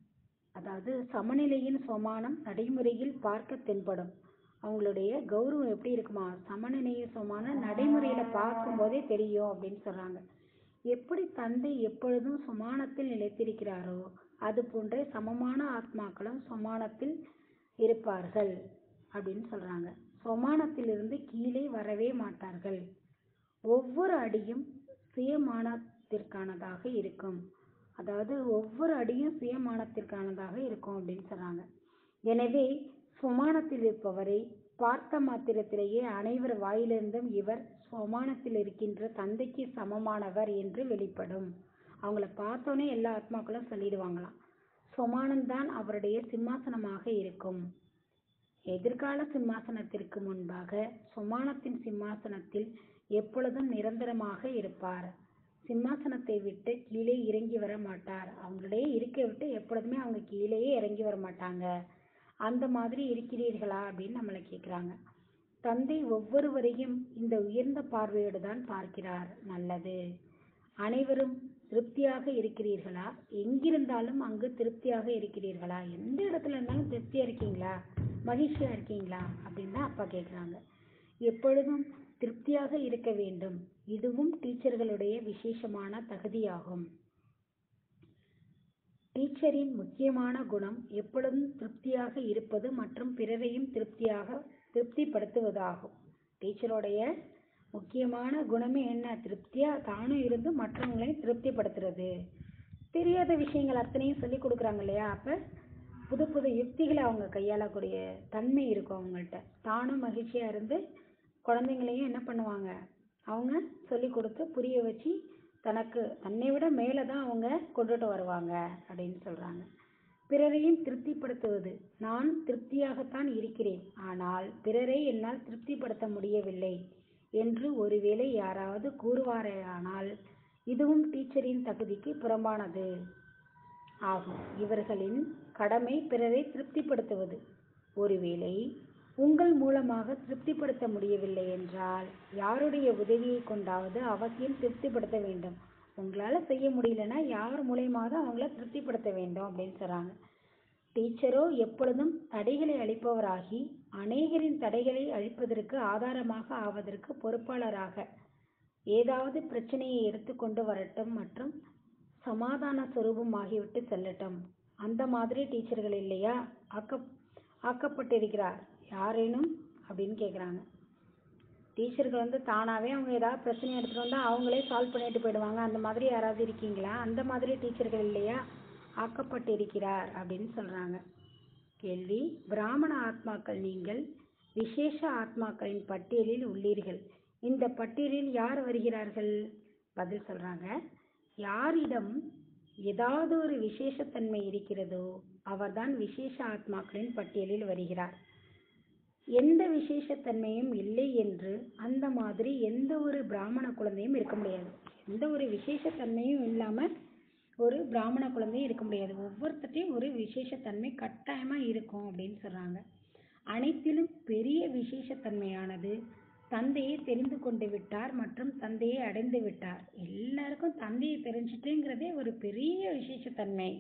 அதாவது சமநிலையின் சுவமானம் நடைமுறையில் பார்க்க தென்படும் அவங்களுடைய கௌரவம் எப்படி இருக்குமா சமநிலையின் சுவமானம் நடைமுறையில பார்க்கும் போதே தெரியும் அப்படின்னு சொல்றாங்க எப்படி தந்தை எப்பொழுதும் சுமானத்தில் நிலைத்திருக்கிறாரோ அது போன்றே சமமான ஆத்மாக்களும் சமானத்தில் இருப்பார்கள் அப்படின்னு சொல்றாங்க சமானத்திலிருந்து கீழே வரவே மாட்டார்கள் ஒவ்வொரு அடியும் சுயமானத்திற்கானதாக இருக்கும் அதாவது ஒவ்வொரு அடியும் சுயமானத்திற்கானதாக இருக்கும் அப்படின்னு சொல்றாங்க எனவே சுமானத்தில் இருப்பவரை பார்த்த மாத்திரத்திலேயே அனைவர் வாயிலிருந்தும் இவர் சுமானத்தில் இருக்கின்ற தந்தைக்கு சமமானவர் என்று வெளிப்படும் அவங்கள பார்த்தோன்னே எல்லா ஆத்மாக்களும் சொல்லிடுவாங்களாம் சுமானம்தான் அவருடைய சிம்மாசனமாக இருக்கும் எதிர்கால சிம்மாசனத்திற்கு முன்பாக சுமானத்தின் சிம்மாசனத்தில் எப்பொழுதும் நிரந்தரமாக இருப்பார் சிம்மாசனத்தை விட்டு கீழே இறங்கி வர மாட்டார் அவங்களுடைய இருக்க விட்டு எப்பொழுதுமே அவங்க கீழேயே இறங்கி வர மாட்டாங்க அந்த மாதிரி இருக்கிறீர்களா அப்படின்னு நம்மளை கேட்குறாங்க தந்தை ஒவ்வொருவரையும் இந்த உயர்ந்த பார்வையோடு தான் பார்க்கிறார் நல்லது அனைவரும் திருப்தியாக இருக்கிறீர்களா எங்கிருந்தாலும் அங்கு திருப்தியாக இருக்கிறீர்களா எந்த இடத்துல இருந்தாலும் திருப்தியா இருக்கீங்களா மகிழ்ச்சியா இருக்கீங்களா அப்படின்னு தான் அப்பா கேட்குறாங்க எப்பொழுதும் திருப்தியாக இருக்க வேண்டும் இதுவும் டீச்சர்களுடைய விசேஷமான தகுதியாகும் டீச்சரின் முக்கியமான குணம் எப்பொழுதும் திருப்தியாக இருப்பது மற்றும் பிறரையும் திருப்தியாக திருப்திப்படுத்துவதாகும் டீச்சருடைய முக்கியமான குணமே என்ன திருப்தியா தானும் இருந்து மற்றவங்களையும் திருப்திப்படுத்துறது தெரியாத விஷயங்கள் அத்தனையும் சொல்லி கொடுக்குறாங்க இல்லையா அப்ப புது புது யுக்திகளை அவங்க கையாளக்கூடிய தன்மை இருக்கும் அவங்கள்ட்ட தானும் மகிழ்ச்சியா இருந்து குழந்தைங்களையும் என்ன பண்ணுவாங்க அவங்க சொல்லி கொடுத்து புரிய வச்சு தனக்கு தன்னை விட மேலே தான் அவங்க கொண்டுட்டு வருவாங்க அப்படின்னு சொல்றாங்க பிறரையும் திருப்திப்படுத்துவது நான் திருப்தியாகத்தான் இருக்கிறேன் ஆனால் பிறரை என்னால் திருப்திப்படுத்த முடியவில்லை என்று ஒருவேளை யாராவது கூறுவாரேயானால் இதுவும் டீச்சரின் தகுதிக்கு புறம்பானது ஆகும் இவர்களின் கடமை பிறரை திருப்திப்படுத்துவது ஒருவேளை உங்கள் மூலமாக திருப்திப்படுத்த முடியவில்லை என்றால் யாருடைய உதவியை கொண்டாவது அவசியம் திருப்திப்படுத்த வேண்டும் உங்களால செய்ய முடியலன்னா யார் மூலியமாவது அவங்கள திருப்திப்படுத்த வேண்டும் அப்படின்னு சொல்றாங்க டீச்சரோ எப்பொழுதும் தடைகளை அளிப்பவராகி அநேகரின் தடைகளை அழிப்பதற்கு ஆதாரமாக ஆவதற்கு பொறுப்பாளராக ஏதாவது பிரச்சனையை எடுத்துக்கொண்டு வரட்டும் மற்றும் சமாதான சொரூபம் ஆகிவிட்டு செல்லட்டும் அந்த மாதிரி டீச்சர்கள் இல்லையா ஆக்க ஆக்கப்பட்டிருக்கிறார் யாரேனும் அப்படின்னு கேட்குறாங்க டீச்சர்கள் வந்து தானாகவே அவங்க ஏதாவது பிரச்சனை எடுத்துகிட்டு வந்தால் அவங்களே சால்வ் பண்ணிட்டு போயிடுவாங்க அந்த மாதிரி யாராவது இருக்கீங்களா அந்த மாதிரி டீச்சர்கள் இல்லையா ஆக்கப்பட்டிருக்கிறார் அப்படின்னு சொல்கிறாங்க கேள்வி பிராமண ஆத்மாக்கள் நீங்கள் விசேஷ ஆத்மாக்களின் பட்டியலில் உள்ளீர்கள் இந்த பட்டியலில் யார் வருகிறார்கள் பதில் சொல்றாங்க யாரிடம் ஏதாவது ஒரு விசேஷத்தன்மை இருக்கிறதோ அவர்தான் விசேஷ ஆத்மாக்களின் பட்டியலில் வருகிறார் எந்த விசேஷத்தன்மையும் இல்லை என்று அந்த மாதிரி எந்த ஒரு பிராமண குழந்தையும் இருக்க முடியாது எந்த ஒரு விசேஷத்தன்மையும் இல்லாம ஒரு பிராமண குழந்தையும் இருக்க முடியாது ஒவ்வொருத்தட்டையும் ஒரு விசேஷத்தன்மை கட்டாயமா இருக்கும் அப்படின்னு சொல்றாங்க அனைத்திலும் பெரிய விசேஷத்தன்மையானது தந்தையை தெரிந்து கொண்டு விட்டார் மற்றும் தந்தையை அடைந்து விட்டார் எல்லாருக்கும் தந்தையை தெரிஞ்சிட்டுங்கிறதே ஒரு பெரிய விசேஷத்தன்மை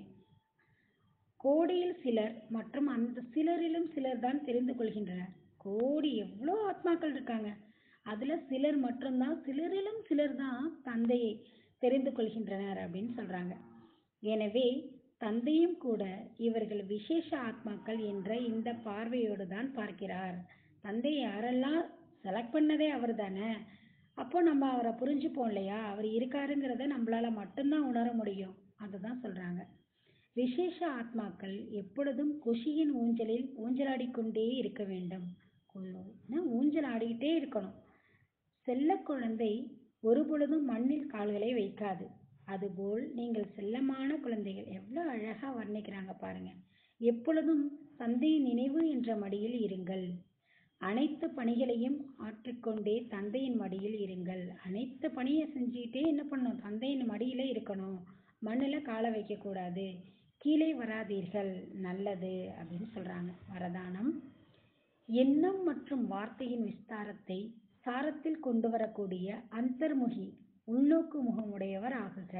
கோடியில் சிலர் மற்றும் அந்த சிலரிலும் சிலர் தான் தெரிந்து கொள்கின்றனர் கோடி எவ்வளோ ஆத்மாக்கள் இருக்காங்க அதுல சிலர் மட்டும்தான் சிலரிலும் சிலர் தான் தந்தையை தெரிந்து கொள்கின்றனர் அப்படின்னு சொல்றாங்க எனவே தந்தையும் கூட இவர்கள் விசேஷ ஆத்மாக்கள் என்ற இந்த பார்வையோடு தான் பார்க்கிறார் தந்தை யாரெல்லாம் செலக்ட் பண்ணதே அவர் தானே அப்போ நம்ம அவரை புரிஞ்சுப்போம் இல்லையா அவர் இருக்காருங்கிறத நம்மளால மட்டும்தான் உணர முடியும் அதுதான் சொல்றாங்க விசேஷ ஆத்மாக்கள் எப்பொழுதும் குஷியின் ஊஞ்சலில் ஊஞ்சலாடிக்கொண்டே இருக்க வேண்டும் கு- ஊஞ்சல் ஆடிக்கிட்டே இருக்கணும் செல்ல குழந்தை ஒருபொழுதும் மண்ணில் கால்களை வைக்காது அதுபோல் நீங்கள் செல்லமான குழந்தைகள் எவ்வளவு அழகா வர்ணிக்கிறாங்க பாருங்க எப்பொழுதும் தந்தையின் நினைவு என்ற மடியில் இருங்கள் அனைத்து பணிகளையும் ஆற்றிக்கொண்டே தந்தையின் மடியில் இருங்கள் அனைத்து பணியை செஞ்சுக்கிட்டே என்ன பண்ணணும் தந்தையின் மடியில இருக்கணும் மண்ணுல காலை வைக்க கூடாது கீழே வராதீர்கள் நல்லது அப்படின்னு சொல்றாங்க வரதானம் எண்ணம் மற்றும் வார்த்தையின் விஸ்தாரத்தை சாரத்தில் கொண்டு வரக்கூடிய அந்தர்முகி உள்நோக்கு முகமுடையவர் ஆகுக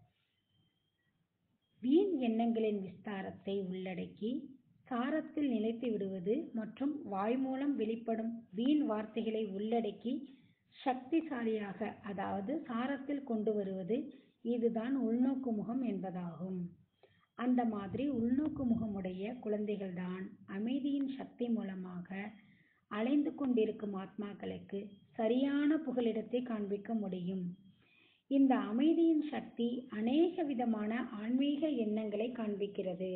வீண் எண்ணங்களின் விஸ்தாரத்தை உள்ளடக்கி சாரத்தில் நிலைத்து விடுவது மற்றும் வாய் மூலம் வெளிப்படும் வீண் வார்த்தைகளை உள்ளடக்கி சக்திசாலியாக அதாவது சாரத்தில் கொண்டு வருவது இதுதான் உள்நோக்கு முகம் என்பதாகும் அந்த மாதிரி உள்நோக்கு முகமுடைய குழந்தைகள்தான் அமைதியின் சக்தி மூலமாக அலைந்து கொண்டிருக்கும் ஆத்மாக்களுக்கு சரியான புகலிடத்தை காண்பிக்க முடியும் இந்த அமைதியின் சக்தி அநேக விதமான ஆன்மீக எண்ணங்களை காண்பிக்கிறது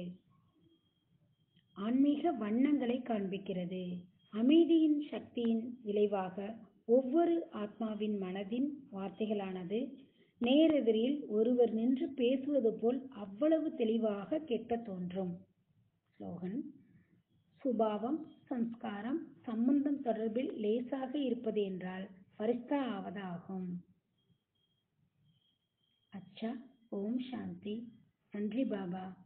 ஆன்மீக வண்ணங்களை காண்பிக்கிறது அமைதியின் சக்தியின் விளைவாக ஒவ்வொரு ஆத்மாவின் மனதின் வார்த்தைகளானது நேரெதிரில் ஒருவர் நின்று பேசுவது போல் அவ்வளவு தெளிவாக கேட்கத் தோன்றும் ஸ்லோகன் சுபாவம் சம்ஸ்காரம் சம்பந்தம் தொடர்பில் லேசாக இருப்பது என்றால் ஃபரிஸ்தா ஆவதாகும் அச்சா ஓம் சாந்தி நன்றி பாபா